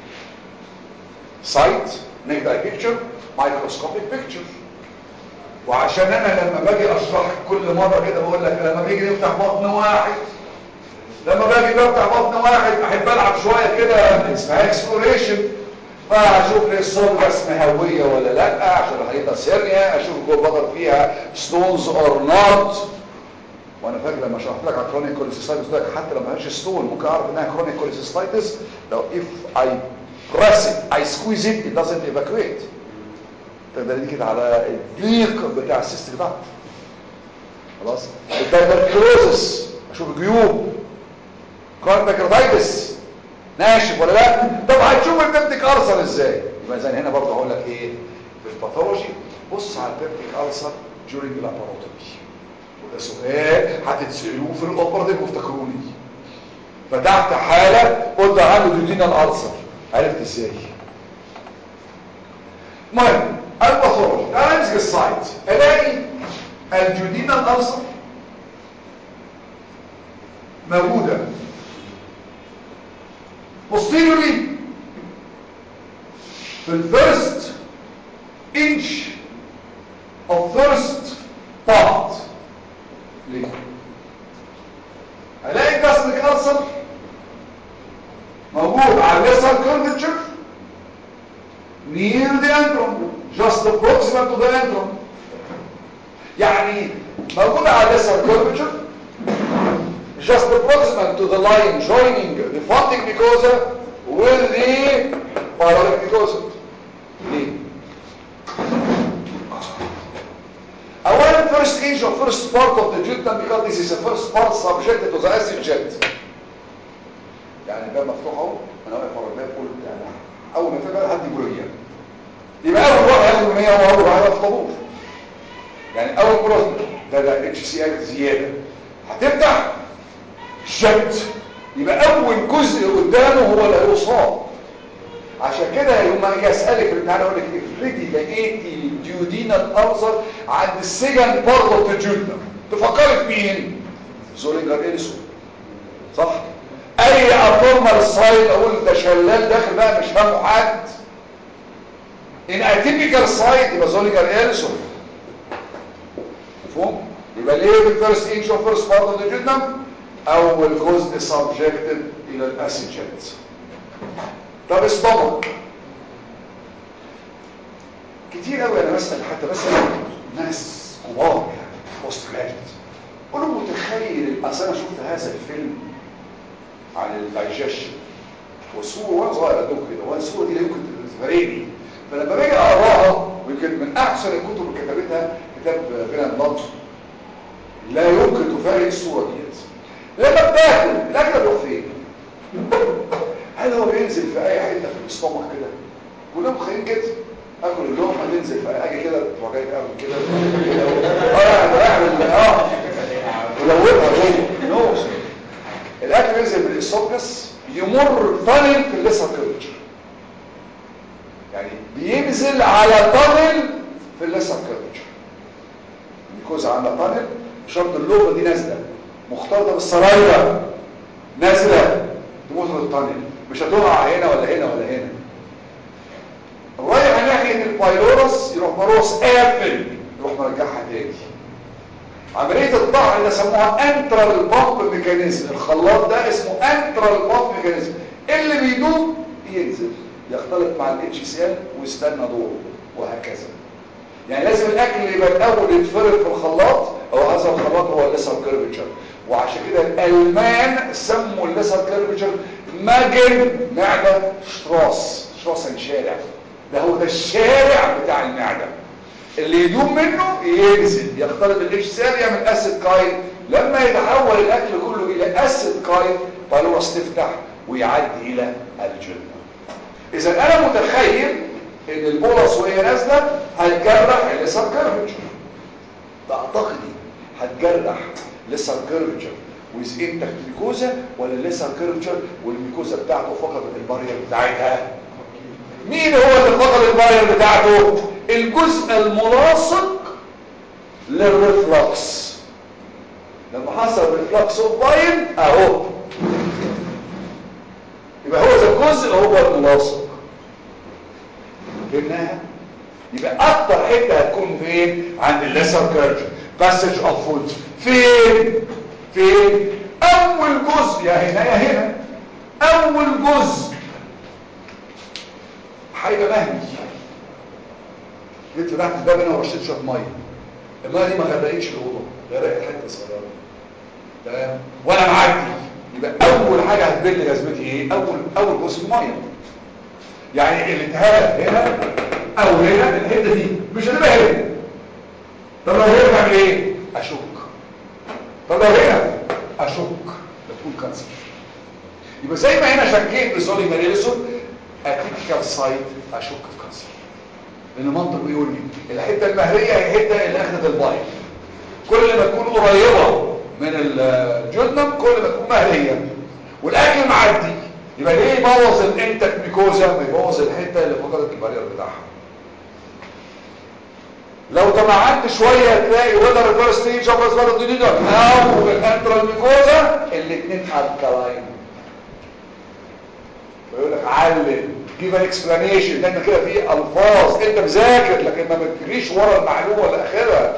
سايت نيك اي بيكتشر مايكروسكوبيك بيكتشر وعشان انا لما باجي اشرح كل مره كده بقول لك لما بيجي نفتح بطن واحد لما باجي بفتح بطن واحد احب العب شويه كده اسمها اكسبلوريشن فاشوف لي السولفس مهويه ولا لا عشان الحقيقه سيرنيا اشوف جوه البطن فيها ستونز اور نوت وانا فاكر لما شرحت لك على كرونيك كوليسيستايتس قلت لك حتى لو ما هيش ستون ممكن اعرف انها كرونيك كوليسيستايتس لو if I press it I squeeze it it doesn't evacuate تقدر دي كده على الضيق بتاع السيستم ده خلاص الدايبركلوزس اشوف جيوب كرونيك بكرتايتس ناشف ولا لا طب هتشوف البيبتيك ألسر ازاي يبقى زي هنا برضه هقول لك ايه في الباثولوجي بص على البيبتيك ألسر during laparatomy وده سؤال هتتسألوه في الاوبراتيف وافتكروني فتحت حالة قلت عنده ديودينال ألسر عرفت ازاي المهم الباثولوجي تعال نمسك السايت الاقي الجودينال ألسر موجودة posteriorly في الفيرست inch of first part ليه؟ هلاقي gastric ulcer موجود على الليسر curvature near the antrum just approximate to the antrum يعني موجود على الليسر curvature just approximate to the line joining the funding mucosa with the pyloric mucosa. ليه؟ أولا first inch of first part of the jutta because this is the first part subjected to the acid jet. يعني الباب مفتوح اهو انا واقف ورا الباب قلت انا اول ما تبقى هدي بوليه يبقى اول واحد ياخد 100 هو اول واحد في الطابور يعني اول بوليه ده ده اتش سي ال زياده هتفتح شد يبقى اول جزء قدامه هو اللي هيصاب عشان كده يوم اجي اسالك في الامتحان اقول لك افرضي لقيتي ديودينال ألسر عند السجن بارت اوف ذا جلد تفكري في مين زولينجر إلسون صح اي ابنورمال سايد اقول ده شلال داخل بقى مش فاهمه حد ان اتيبيكال سايد يبقى زولينجر إلسون مفهوم يبقى ليه في الفيرست انش اوف فيرست بارت اوف ذا جلد اول جزء سبجكتد الى الاسيجات طب استمك كتير قوي انا بسال حتى بسال ناس كبار يعني بوست جراجويت قول له متخيل اصل انا شفت هذا الفيلم عن الدايجيشن والصوره وانا صغير قدام كده والصوره دي لا يمكن تفارقني فلما باجي اقراها ويمكن من احسن الكتب اللي كتبتها كتاب فيلان لطف لا يمكن تفارق الصوره ديت لما بتاكل الاكل بيروح فين هل هو بينزل في اي حته في الاستومك كده كلهم متخيلين كده اكل اللقمه تنزل في اجي كده وجاي اكل كده اه اعمل اه ولوبها جوه نو الاكل ينزل من الاسوفجس يمر طنل في الليسر كيرفتشر يعني بينزل على طنل في الليسر كيرفتشر الجلوكوز عندها طنل شرط اللقمه دي نازله مختلطه بالسرايبه نازله تموت من الطنل مش هتقع هنا ولا هنا ولا هنا رايح ناحيه البايلورس يروح مروس قافل يروح مرجعها تاني عمليه الطعن ده سموها انترال بامب ميكانيزم الخلاط ده اسمه انترال بامب ميكانيزم اللي بيدوب ينزل يختلط مع الاتش سي ال ويستنى دوره وهكذا يعني لازم الاكل يبقى الاول يتفرد في الخلاط او هذا الخلاط هو الليسر كيرفتشر وعشان كده الالمان سموا الليسر كيرفتشر ماجن معده شتراس شتراس الشارع ده هو ده الشارع بتاع المعده اللي يدوم منه ينزل يختلط بالاتش سي ال يعمل اسيد كاين لما يتحول الاكل كله الى اسيد كاين فالورس تفتح ويعدي الى الجلد اذا انا متخيل ان البولس وهي نازله هتجرح الليسر كيرفتشر ده اعتقدي هتجرح ليسر كيرفتشر ويز انتكت ميكوزا ولا الليسر كيرفتشر والميكوزا بتاعته فقدت البارير بتاعتها مين هو اللي فقد البارير بتاعته الجزء الملاصق للريفلكس لما حصل ريفلكس اوف باين اهو يبقى هو ده الجزء هو الملاصق فهمناها يبقى اكتر حته هتكون فين عند الليسر كيرفتشر باسج اوف فود فين فين اول جزء يا هنا يا هنا اول جزء هيبقى مهمي جيت فتحت الباب هنا ورشيت شويه ميه الميه دي ما غرقتش الاوضه غرقت حته صغيره تمام وانا معدي يبقى اول حاجه هتبل جزمتي ايه اول اول جزء ميه يعني الالتهاب هنا او هنا الحته دي مش هتبقى هنا طب لو هنا تعمل ايه اشك طب لو هنا اشك تكون كانسر يبقى زي ما هنا شكيت بسولي ماريلسون اتيكال سايت اشك في كانسر لان المنطق بيقول لي الحته المهريه هي الحته اللي اخذت البايل كل ما تكون قريبه من الجدنم كل ما تكون مهريه والاكل معدي يبقى ليه يبوظ الانتك ميكوزا ما يبوظ الحته اللي فقدت البارير بتاعها لو تمعنت شويه تلاقي ولا ريفرس ستيج اوف اسبار الديديدر او الانترال ميكوزا الاثنين الكلاين ويقول لك علم جيب ان اكسبلانيشن لان كده في الفاظ انت مذاكر لكن ما بتجريش ورا المعلومه لاخرها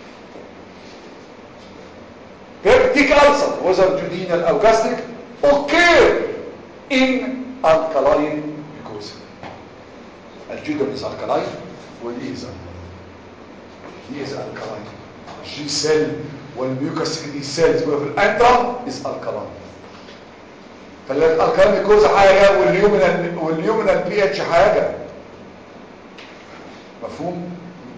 بيبتيك ألسر وزر جودينال أو جاستريك أوكي in alkaline mucosa الجدر is alkaline ودي is دي is alkaline الجي سيل والميوكس دي سيلز في الانترم is alkaline فالالكالين ميكوزا حاجه واليومينال واليومينال بي اتش حاجه مفهوم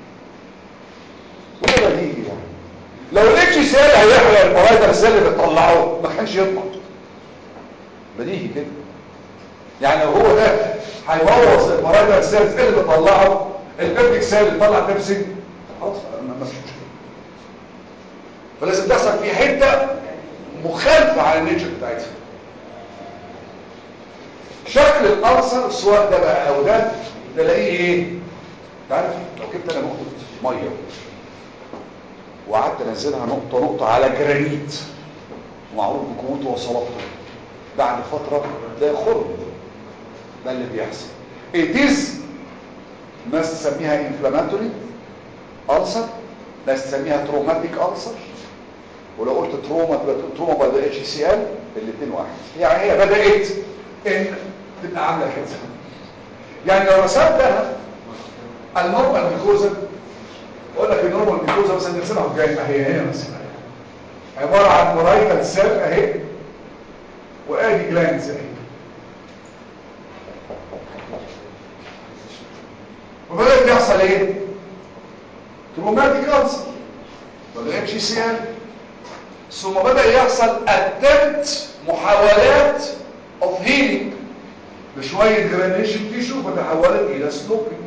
ولا دي يعني لو الاتش سيل هيحرق البرايدر سيل اللي بتطلعه ما كانش يطلع بديهي كده يعني هو ده هيبوظ البرايدر سيلز اللي بتطلعه البيبتيك سيل اللي طلع بيبسي خلاص ما فيش مشكله فلازم تحصل في حته مخالفه على النيتشر بتاعتها شكل الألسر سواء ده بقى او ده تلاقيه ايه تعرف لو جبت انا نقطه ميه وقعدت انزلها نقطه نقطه على جرانيت معروف بقوته وصلابته بعد فتره تلاقي خرم ده اللي بيحصل ايديز ناس تسميها انفلاماتوري ألسر ناس تسميها تروماتيك ألسر ولو قلت تروما تبقى تروما باي ذا اتش سي ال الاثنين واحد يعني هي بدات ان تبقى عامله كده يعني لو رسمتها النورمال ميكوزا اقول لك النورمال ميكوزا مثلا نرسمها قدام اهي هنا مثلا عباره عن برايتال سيل اهي وادي جلاندز اهي وبدات يحصل ايه تروماتيك ألسر ولا اتش سي ال ثم بدا يحصل اتمت محاولات اوف هيلينج بشويه جرانيشن تيشو فتحولت الى سلوبينج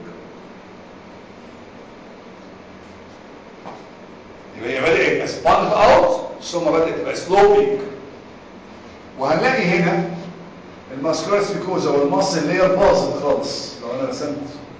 يبقى هي بدات اسبانت اوت ثم بدات تبقى سلوبينج وهنلاقي هنا الماسكولاس فيكوزا والمص اللي هي باظت خالص لو انا رسمت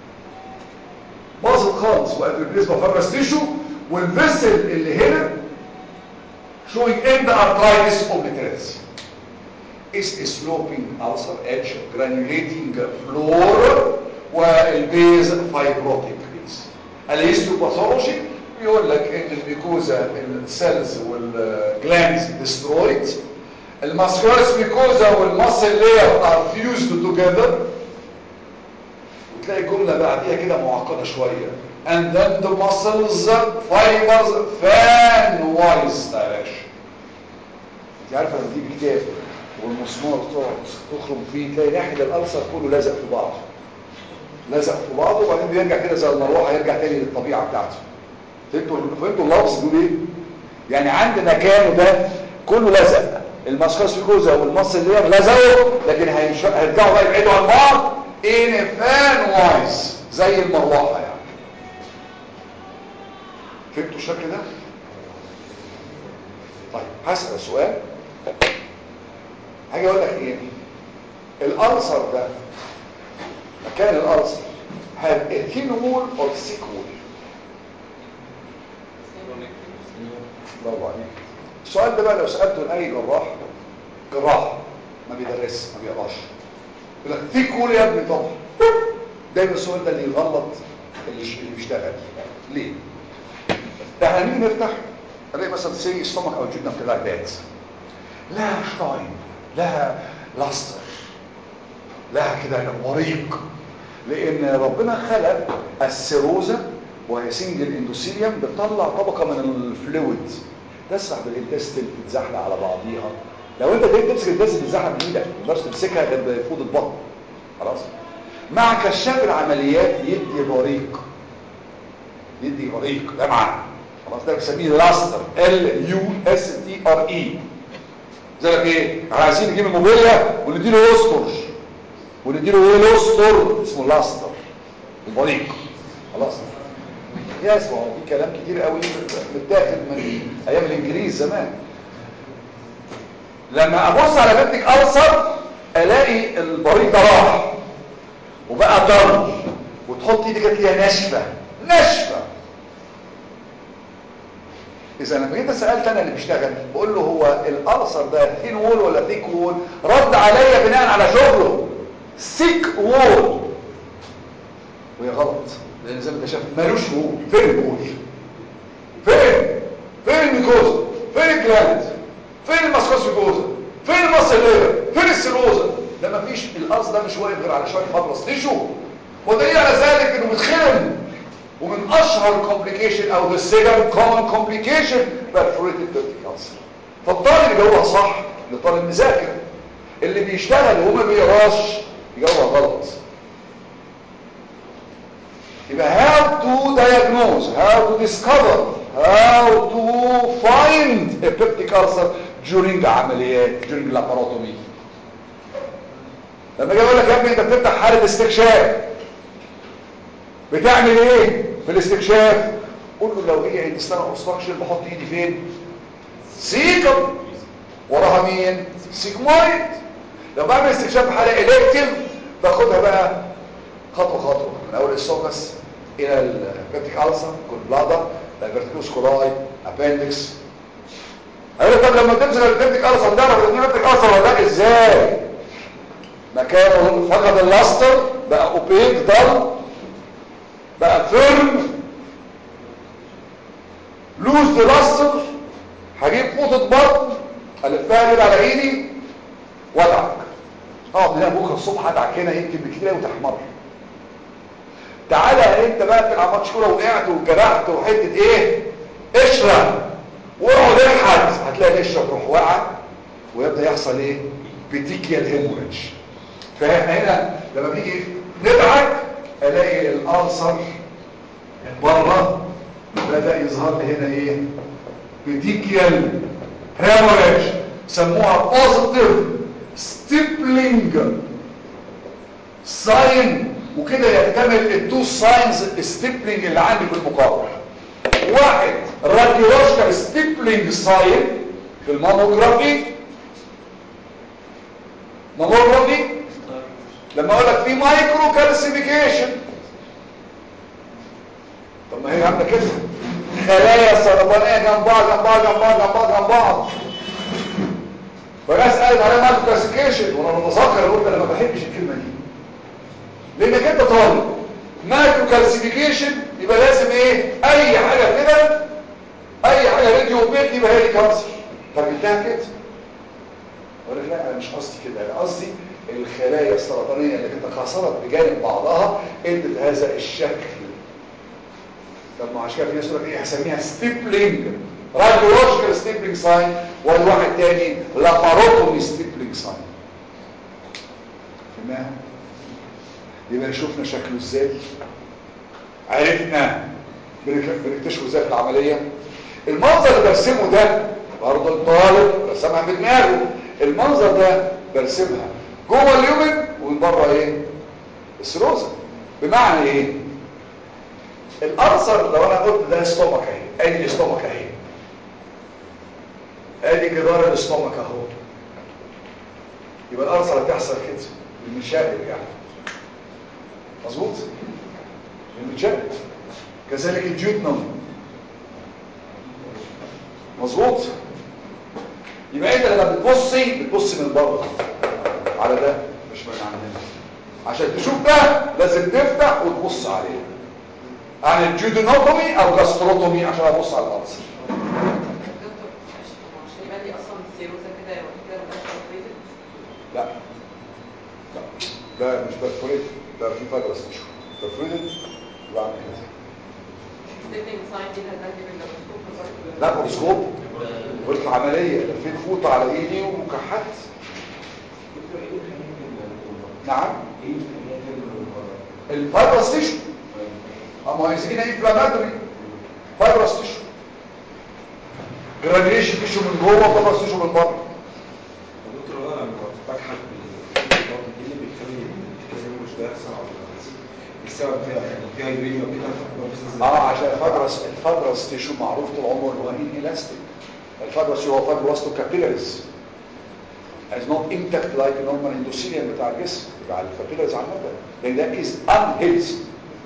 باظت خالص وقت البيزما فرس تيشو والفيسل اللي هنا showing end arthritis obliterates is a sloping ulcer edge granulating floor والبيز fibrotic base الهيستوباثولوجي بيقول لك ان الميكوزا السيلز والجلاندز destroyed الماسكولاريس ميكوزا والماسل layer are fused together وتلاقي جملة بعديها كده معقدة شوية and then the muscles fibers fan wise direction انت عارفة لما تجيب كتاب والمسمار تقعد تخرم فيه تلاقي ناحية الألسر كله لازق في بعضه لازق في بعضه وبعدين بيرجع كده زي المروحة يرجع تاني للطبيعة بتاعته فهمتوا فهمتوا اللفظ بيقول ايه؟ يعني عند مكانه ده كله لزق الماسكاس فيكوزا والمص اللي هي لزقوا لكن هيش- هيرجعوا بقى يبعدوا عن بعض ان فان وايز زي المروحه يعني فهمتوا الشكل ده طيب هسأل سؤال هاجي اقول لك ايه الالسر ده مكان الالسر have a thin wall or thick wall برافو عليك السؤال ده بقى لو سألته لأي جراح جراح ما بيدرس ما بيقراش يقول لك ثيك وول يا ابني طبعا دايما السؤال ده اللي يغلط اللي اللي بيشتغل ليه؟ احنا نيجي نفتح الاقي مثلا سي ستومك او جبنه بتاع بات لها شراين لها لاستر لها كده وريق لان ربنا خلق السيروزا وهي سنجل اندوثيليوم بتطلع طبقه من الفلويد تسرح بالانتستين تتزحلق على بعضيها لو انت جاي تمسك الانتستين تتزحلق بايدك ما تقدرش تمسكها غير بفوض البطن خلاص مع كشاف العمليات يدي بريق يدي بريق لمعه خلاص ده بنسميه لاستر ال يو اس تي ار اي زي لك ايه احنا عايزين نجيب الموبيليا ونديله يستر ونديله ايه يستر اسمه لاستر البريق خلاص يا اسمع في كلام كتير قوي متاخد من ايام الانجليز زمان لما ابص على بنتك ألسر الاقي البريق ده راح وبقى ضل وتحط ايدك تلاقيها ناشفه ناشفه اذا لما جيت سالت انا اللي بيشتغل بقول له هو الالسر ده ثين وول ولا ثيك وول رد عليا بناء على شغله ثيك وول وهي غلط لان زي ما انت شايف مالوش وول فين الوول فين فين الميكوزا فين الجلاند فين الماسكوسيكوزا فين الماسلير فين السيروزا ده مفيش القص ده مش واقف غير على شويه فبرص تيشو ودليل على ذلك انه بيتخرم ومن اشهر كومبليكيشن او ذا سيجن كومن كومبليكيشن perforated peptic ulcer فالطالب يجاوبها صح اللي طالب مذاكر اللي بيشتغل وما بيقراش يجاوبها غلط يبقى how to diagnose how to discover how to find a peptic ulcer during عمليات during laparotomy لما اجي اقول لك يا ابني انت بتفتح حاله استكشاف بتعمل ايه في الاستكشاف قول له لو هي انتستان اوبستراكشن بحط ايدي فين سيكم وراها مين سيجمويد لو بعمل استكشاف حاله الكتيف باخدها بقى خطوه خطوه من اول السوكس الى البيبتيك ألسر كل بلادر الفيرتيكوس كولاي ابندكس هيقول طب لما تمسك البيبتيك ألسر تعرف ان البيبتيك ألسر ولا لا ازاي مكانه فقد اللاستر بقى اوبيك ضل بقى فيرم لوز لاستر هجيب نقطة بطن الفها كده على ايدي وادعك اقعد هنا بكره الصبح ادعك هنا يمكن بكتير قوي تحمر تعالى انت بقى بتلعب ماتش كوره وقعت وجرحت وحته ايه اشرب واقعد احد هتلاقي القشره تروح واقعه ويبدا يحصل ايه بتيكيال هيموريدج فاحنا هنا لما بنيجي ندعك الاقي الالسر من بره بدا يظهر لي هنا ايه بتيكيال هيموريدج سموها بوزيتيف ستيبلينج ساين وكده يكتمل التو ساينز ستيبلينج اللي عندي في المقابل واحد راديولوجيكال ستيبلينج ساين في الماموجرافي ماموجرافي لما اقول لك في مايكرو كالسيفيكيشن طب ما هي عامله كده خلايا سرطانيه جنب بعض جنب بعض جنب بعض جنب بعض جنب بعض فناس قالت عليها مايكرو كالسيفيكيشن وانا بتذكر قلت انا ما بحبش الكلمه دي لانك انت طالب مايكرو كالسيفيكيشن يبقى لازم ايه اي حاجه كده اي حاجه راديو بيت يبقى هي دي كانسر فجبتها كده اقول لك لا انا مش قصدي كده انا قصدي الخلايا السرطانيه اللي تكاثرت بجانب بعضها ادت هذا الشكل طب ما عشان كده في ناس يقول لك ايه هسميها ستيبلينج راديولوجيكال ستيبلينج ساين والواحد تاني لاباروتومي ستيبلينج ساين فهمها يبقى شفنا شكله ازاي عرفنا بنكتشفه ازاي في العمليه المنظر اللي برسمه ده برضه الطالب رسمها بدماغه المنظر ده برسمها جوه اليومن ومن بره ايه السيروزا بمعنى ايه الارثر لو انا قلت ده ستومك اهي ادي الاستومك اهي ادي جدار الاستومك اهو يبقى الارثر هتحصل كده بالمشاهد يعني مظبوط المشاهد كذلك الجيوتنم مظبوط يبقى انت لما بتبصي بتبص من بره على ده مش من عندنا عشان تشوف ده لازم تفتح وتبص عليه عن الجيودينوتومي او جاستروتومي عشان ابص على الالسر دكتور عشان يبقى لي اصلا السيروزه كده كده ما بقاش اوبريتد لا لا ده مش برفوريت ده في فايبرس تيشو برفوريت يبقى عامل كده ستيبلينج ساين دي هتبان بالميكروسكوب لا ميكروسكوب قلت عمليه لفيت فوطه على ايدي وكحت نعم الفايبرس تيشو اما يسمينا انفلاماتوري فايبرس تيشو جرانيشن تيشو من جوه فايبرس تيشو من بره دكتور انا لما بكحت بالبطن دي اللي بيخلي الكلام مش بيحصل او السبب فيها يعني فيها يورينيا وكده اه عشان الفايبرس الفايبرس تيشو معروف طول عمره ان هو انيلاستيك الفايبرس تيشو هو فايبروستو كابيلاريز از نوت انتكت لايك نورمال اندوثيليوم بتاع الجسم بتاع الكابيلاريز عامه لان ده از ان هيلثي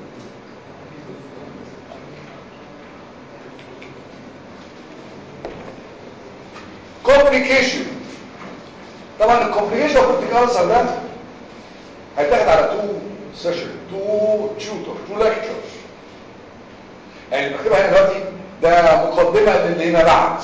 كومبليكيشن طبعا الكومبليكيشن اوف الكانسر ده هيتاخد على تو سيشن تو تيوتر تو ليكتشرز يعني بكتبها هنا دلوقتي ده مقدمه للي هنا بعد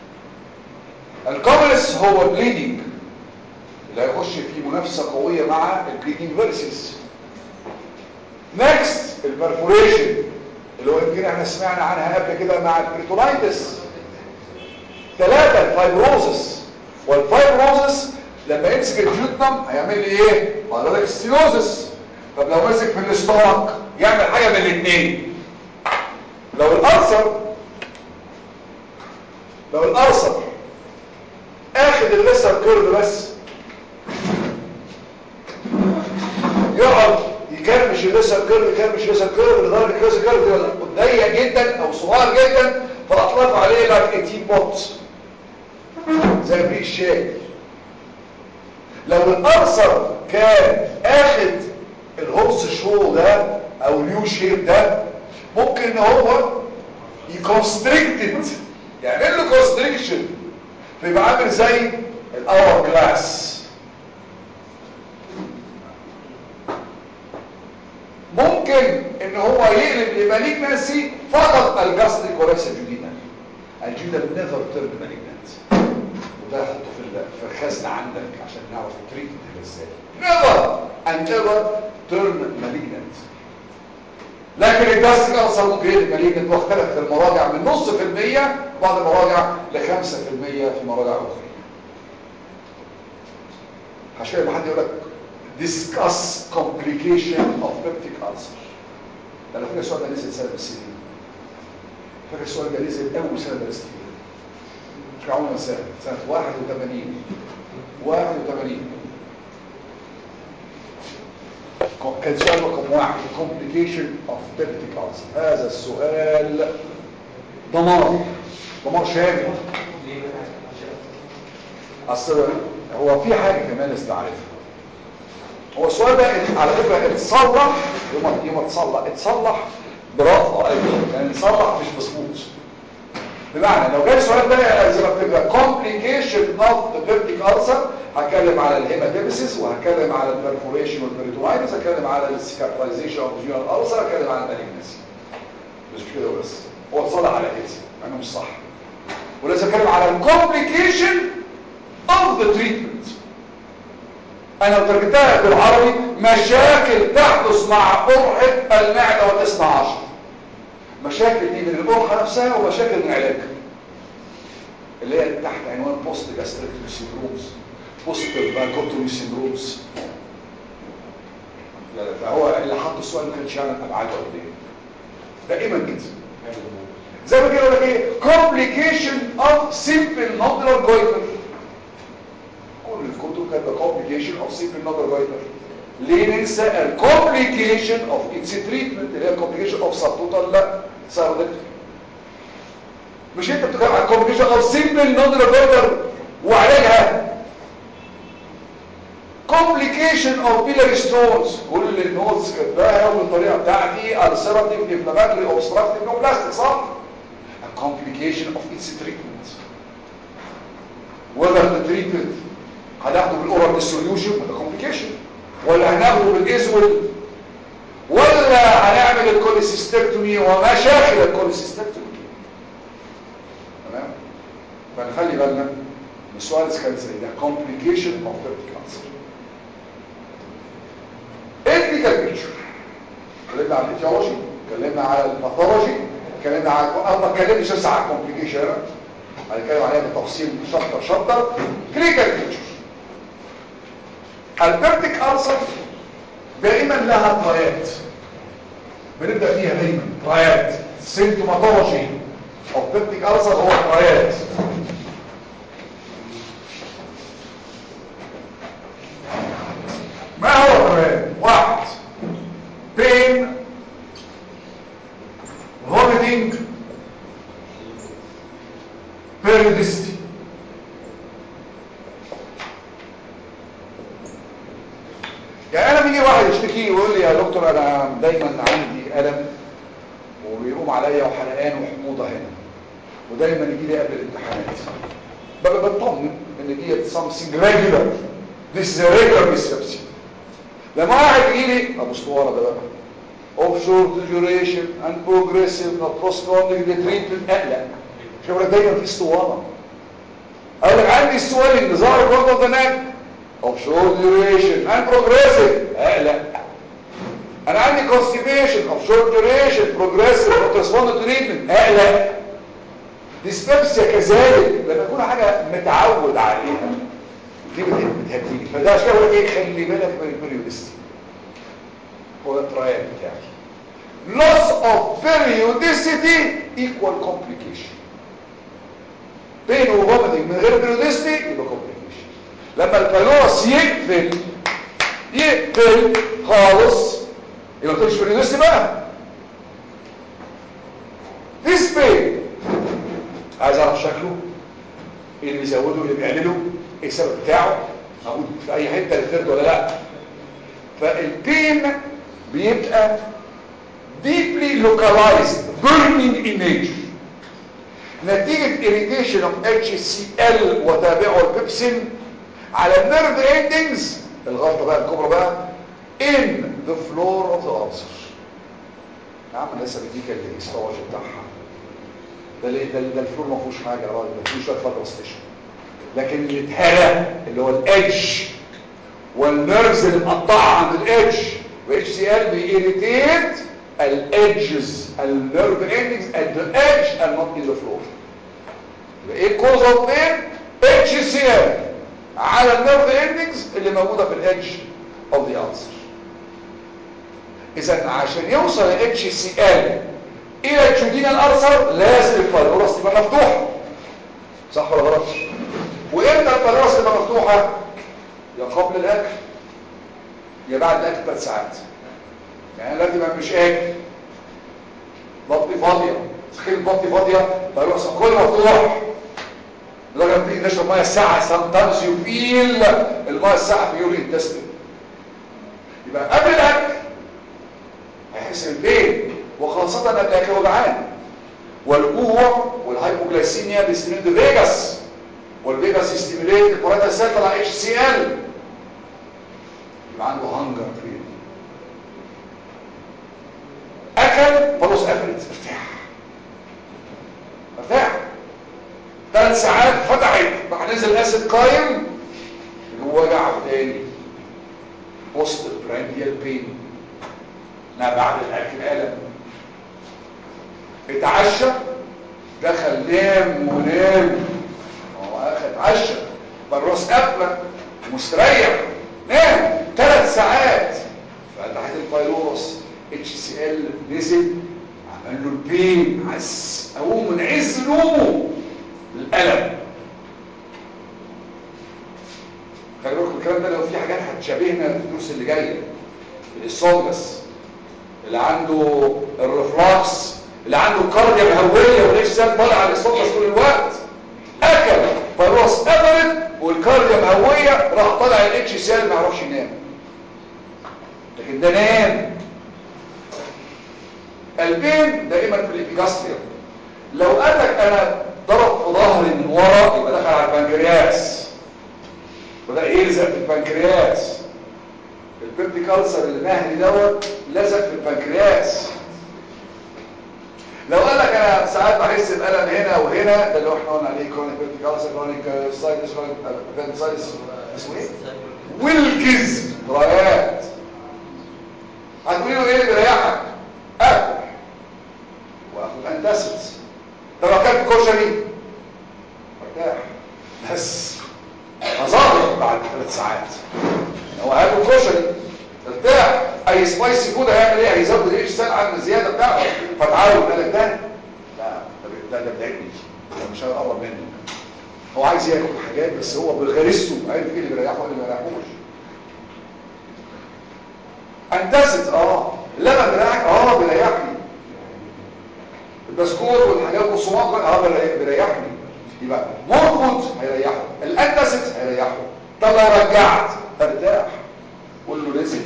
الكومنس هو البليدنج اللي هيخش في منافسه قويه مع البليدنج فيرسز نيكست البرفوريشن اللي هو يمكن احنا سمعنا عنها قبل كده مع البريتونايتس ثلاثة الفايبروزس والفايبروزس لما يمسك الجيوتنم هيعمل لي ايه؟ قال لك ستينوزس طب لو مسك في الاستومك يعمل حاجة من الاثنين لو الألسر لو الألسر اخد الليسر كيرف بس يقعد يكرمش الليسر كيرف يكرمش الليسر كيرف لدرجة الليسر كيرف يبقى ضيق جدا او صغير جدا فاطلقوا عليه لايك 18 بوت زي بريق الشاي لو الارثر كان اخد الهورس شو ده او اليو شيب ده ممكن ان هو يكونستريكتد يعمل له كونستريكشن فيبقى عامل زي الاور جلاس ممكن ان هو يقلب لمالجنسي فقط الجاستريك وليس الجديدة الجينال نيفر تيرن مالجنت وده حطه في ال- في الخزنه عندك عشان نعرف التريت ازاي نيفر اند ايفر تيرن مالجنت لكن الجاستيك ألسر ممكن يبقى مالجنت واختلف في المراجع من نص في المية بعض المراجع لخمسة في المية في مراجع أخرى عشان لما حد يقول لك discuss complication of peptic ulcer ده على فكره السؤال ده نزل سنه السنين فاكر السؤال ده نزل اول سنه درست فيها مش عمرنا سنه سنه 81 81 كان سؤال رقم واحد complication of peptic ulcer هذا السؤال دمار دمار شامل اصل هو في حاجه كمان لازم تعرفها هو السؤال ده على فكره اتصلح يوم يوم اتصلح اتصلح برافو قوي يعني اتصلح مش مظبوط بمعنى لو جاي السؤال ده زي ما بتبقى complication of the peptic ulcer هتكلم على الهيماتيمسيس وهتكلم على البرفوريشن والبريتونايتس هتكلم على السكابلايزيشن اوف جيونال ulcer هتكلم على المالجنسي مش كده بس هو اتصلح على كده يعني مش صح ولازم اتكلم على الكومبليكيشن of the treatment انا لو ترجمتها بالعربي مشاكل تحدث مع قرحة المعدة والاثنى عشر مشاكل دي من القرحة نفسها ومشاكل من علاجها اللي هي تحت عنوان بوست جاستريكتومي سيندرومز بوست بايكوتومي سيندرومز لا لا فهو اللي حط السؤال ما كانش يعلم ابعاده قد ايه دائما كده زي ما كده يقول لك ايه complication of simple nodular goiter كل الكتب كاتبه complication of simple nodular goiter ليه ننسى ال complication of its treatment اللي هي complication of subtotal thyroidectomy مش انت بتتكلم عن complication of simple nodular goiter وعلاجها complication of biliary stones كل النوتس كاتباها والطريقه بتاعتي ulcerative inflammatory obstructive neoplastic صح a complication of its treatment whether the treatment هناخده بالاورال ديسوليوشن ده complication ولا هناخده بالازول ولا هنعمل الكوليسيستكتومي ومشاكل الكوليسيستكتومي تمام فنخلي بالنا من السؤال اللي كان زي ده complication of peptic ulcer ethical picture اتكلمنا عن الايتيولوجي اتكلمنا على الباثولوجي اتكلمنا على او ما اتكلمناش لسه على الكومبليكيشن هنتكلم عليها بالتفصيل شابتر شابتر كلينيكال بيكتشر البيبتيك ألسر دائما لها ترايات بنبدا فيها دايما ترايات سيمتوماتولوجي اوف بيبتيك ألسر هو ترايات ما هو ترايات واحد pain vomiting periodicity يعني انا بيجي واحد يشتكي ويقول لي يا دكتور انا دايما عندي الم وبيقوم عليا وحرقان وحموضه هنا ودايما يجي لي قبل الامتحانات ببقى بطمن ان دي something regular this is a regular dyspepsia لما واحد يجي لي ابو اسطوانه ده بقى of short duration and progressive not postponing the treatment اقلق شوف لك دايما في اسطوانه اقول لك عندي السؤال اللي ظهر برضه ده ناك of short duration and progressive اقلق انا عندي constipation of short duration progressive not responding to treatment اقلق dyspepsia كذلك لما يكون حاجه متعود عليها دي بتهديني فده عشان كده ايه خلي بالك من البريودستي هو الترايل بتاعي loss of periodicity equal complication بين وفوميتنج من غير periodicity يبقى complication لما البالوس يقفل يقفل خالص يبقى مفيش periodicity بقى this pain عايز اعرف شكله ايه اللي بيزوده ايه اللي بيقلله ايه السبب بتاعه موجود في اي حته الفرد ولا لا فالبين بيبقى deeply localized burning in nature نتيجة irritation of HCl وتابعه البيبسين على النيرف endings الغلطة بقى الكبرى بقى in the floor of the ulcer يا عم لسه بديك الهيستولوجي بتاعها ده ليه ده, ده الفلور ما فيهوش حاجه يا راجل ده فيه شويه فايبر ستيشن لكن اللي اتهرى اللي هو الادج والنيرفز اللي مقطعه عند الادج والاتش سي ال بيريتيت الادجز النيرف اندنجز at the edge and not in the floor يبقى ايه كوز اوف بين اتش سي ال على النيرف اندنجز اللي موجوده في الادج اوف ذا ulcer اذا عشان يوصل الاتش سي ال الى الجودينال الارثر لازم الفايبروس تبقى مفتوحه صح ولا غلط وامتى الفايبروس تبقى مفتوحه يا قبل الاكل يا بعد الاكل ثلاث ساعات يعني لازم ما مش اكل بطني فاضيه تخيل بطني فاضيه فالرأس كله مفتوح لدرجه لما تيجي تشرب ميه الساعه sometimes you feel الميه الساعه في يوري انتستين يبقى قبل الاكل هيحس بالبين وخاصه قبل الاكل هو جعان والجوع والهايبوجلايسيميا بيستمد فيجاس والفيجاس يستيميليت البراتا سيل طلع اتش سي ال يبقى عنده هانجر كبير اكل خلاص قفلت ارتاح ارتاح ثلاث ساعات فتحت راح نزل اسيد قايم اللي هو وجع تاني وسط البرانديال بين ما بعد الاكل الم اتعشى دخل نام ونام هو اخد اتعشى بالراس قافله مستريح نام ثلاث ساعات فتحت الفيروس اتش سي ال نزل عمل له البين عز اقوم من عز نومه الالم خلي بالكم الكلام ده لو في حاجات هتشابهنا في الدروس اللي جايه الاسوفجس اللي عنده الرفلاكس اللي عنده الكارديا الهويه والاتش سيل طالع على الاسوفجس طول الوقت اكل فالراس قفلت والكارديا مهويه راح طالع الاتش سيل ما يعرفش ينام لكن ده نام البين دائما في الابيجاستريا لو قال لك انا ضرب في ظهري من ورا يبقى دخل على البنكرياس وده يلزق في البنكرياس البيبتيكالسر اللي مهلي دوت لزق في البنكرياس لو قال لك انا ساعات بحس بألم هنا وهنا ده اللي هو احنا قلنا عليه كرونيك بيبتيكالسر كرونيك سايتس كرونيك ابندسايتس اسمه ايه ويلكز رايات هتقولي له ايه اللي بيريحك اكل واخد انتاسيدز طب لو اكلت كشري ارتاح بس هظهر بعد ثلاث ساعات هو هياكل كشري ارتاح اي سبايسي فود هيعمل ايه هيزود الايش سال عن الزياده بتاعته فتعالوا قال لك ده لا ده ده بتاعتني ده مش هيقرب منه هو عايز ياكل حاجات بس هو بغريزته عارف ايه اللي بيريحه وايه اللي ما بيريحوش انتاسيدز اه اللبن بيريحك اه بيريحني البسكوت والحاجات والصماط اه بيريحني يبقى مورفوت هيريحه الانتاسيدز هيريحه طب لو رجعت ارتاح قول له نزل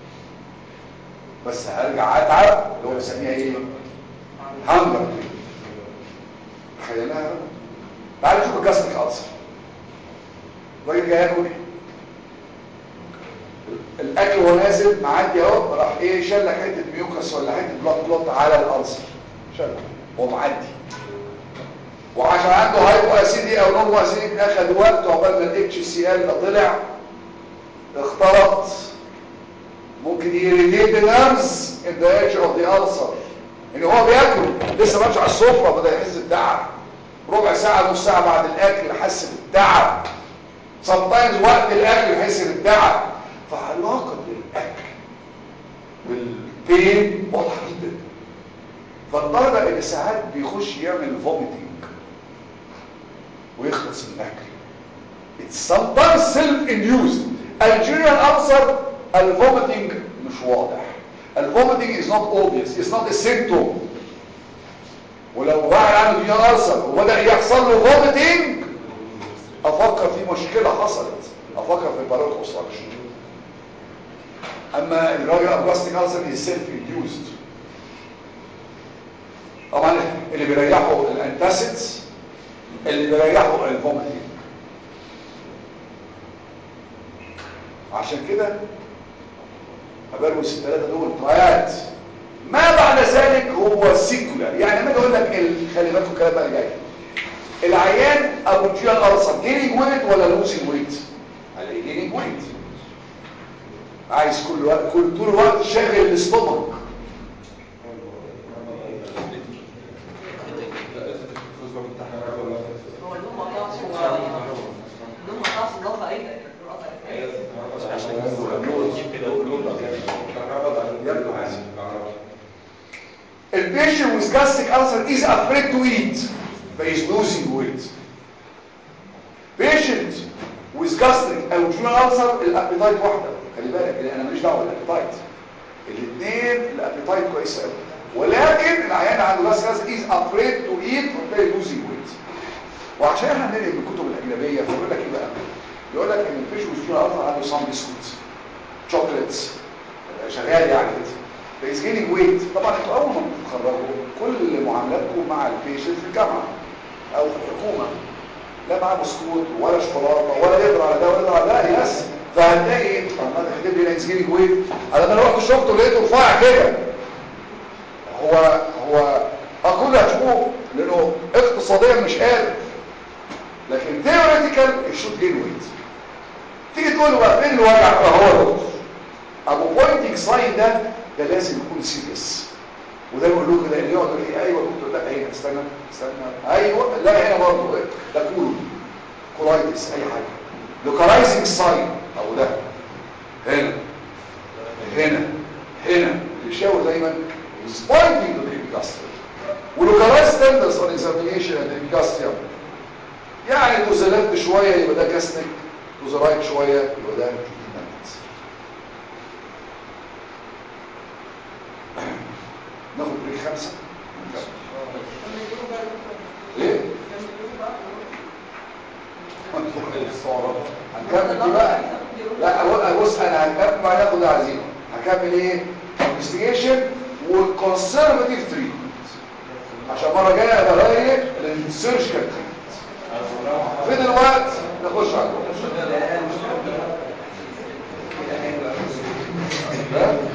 بس هرجع اتعب اللي هو بنسميها ايه هانجر تخيلها تعال نشوف الجسم الالسر الراجل جاي ياكل الاكل وهو نازل معدي اهو راح ايه شال لك حته ميوكس ولا حته بلوت بلوت على الالسر شال هو معدي وعشان عنده هايبو اسيدي او نورمو اسيدي اخد وقت عقبال ما الاتش سي ال طلع اختلط ممكن يريتيت النرفز ان ذا ايدج اوف ذا ulcer ان هو بياكل لسه ماشي على السفره بدا يحس بالتعب ربع ساعه نص ساعه بعد الاكل حس بالتعب sometimes وقت الاكل يحس بالتعب فعلاقه الاكل بالبين واضحه جدا فالدرجه اللي ساعات بيخش يعمل فوميتنج ويخلص من الاكل it's sometimes self-induced الجيريان ulcer الفوميتنج مش واضح الفوميتنج is not obvious it's not a symptom ولو واحد عنده جيريان ulcer وبدأ يحصل له فوميتنج افكر في مشكلة حصلت افكر في بالوت اوبستراكشن اما الراجل ابلاستيك ulcer is self-induced طبعا اللي بيريحوا الانتاسيدز اللي بيريحوا الفوميتنج عشان كده هبروس الثلاثه دول ترايات ما بعد ذلك هو سيكولار يعني لما اجي اقول لك ال- خلي بالكم الكلام بقى اللي جاي العيان ابو جيال ارسل جينينج ويت ولا لوسينج ويت على جينينج ويت عايز كل وقت كل طول الوقت شاغل الاستومك هو اللون ما قطعش هو اللون ما قطعش النقطة ايه ده؟ النقطة ايه؟ البيشنت with gastric ulcer is afraid to eat but is losing weight patient with gastric او dual ulcer الابيتايت واحده خلي بالك لان انا ماليش دعوه بالابيتايت الاثنين الابيتايت كويس قوي ولكن العيان عنده gastric ulcer is afraid to eat فبالتالي losing weight وعشان احنا بننقل من الكتب الاجنبيه بيقول لك ايه بقى يقول لك ان البيشنت with dual ulcer عنده some biscuits chocolates شغال يعني فايز جينينج ويت طبعا انتوا اول ما بتتخرجوا كل معاملاتكم مع البيشنت في الجامعه او في الحكومه لا معاه بسكوت ولا شوكولاته ولا يقدر على ده ولا يقدر على ده يس فهتلاقي ايه طب ما تكتب لي ايز جينينج ويت انا لما رحت شفته لقيته رفيع كده هو هو اقول هتشوفوه لانه اقتصاديا مش قادر لكن ثيوريتيكال الشوت جين ويت تيجي تقول له بقى فين الوجع اهو يا دكتور ابو بوينتنج ساين ده ده لازم يكون سيريس وده بقول له كده اللي يقعد يقول ايه ايوه دكتور لا هنا استنى استنى ايوه لا هنا برضه ده كولو كولايتس اي حاجه لوكالايزنج ساين او ده هنا هنا هنا بيشاور دايما is pointing to the epigastrium ولوكالايز tenders on examination at the epigastrium يعني تو ذا ليفت شويه يبقى ده كاستنج تو ذا رايت شويه يبقى ده جوتينايتس ناخد بريك خمسة ايه هنكمل دي بقى لا بص انا هنكمل بقى ناخد عزيمه هكمل ايه انفستيجيشن والكونسرفاتيف تريتمنت عشان مره جايه ابقى رايق للسيرجيكال تريتمنت في دلوقتي نخش على الكونسرفاتيف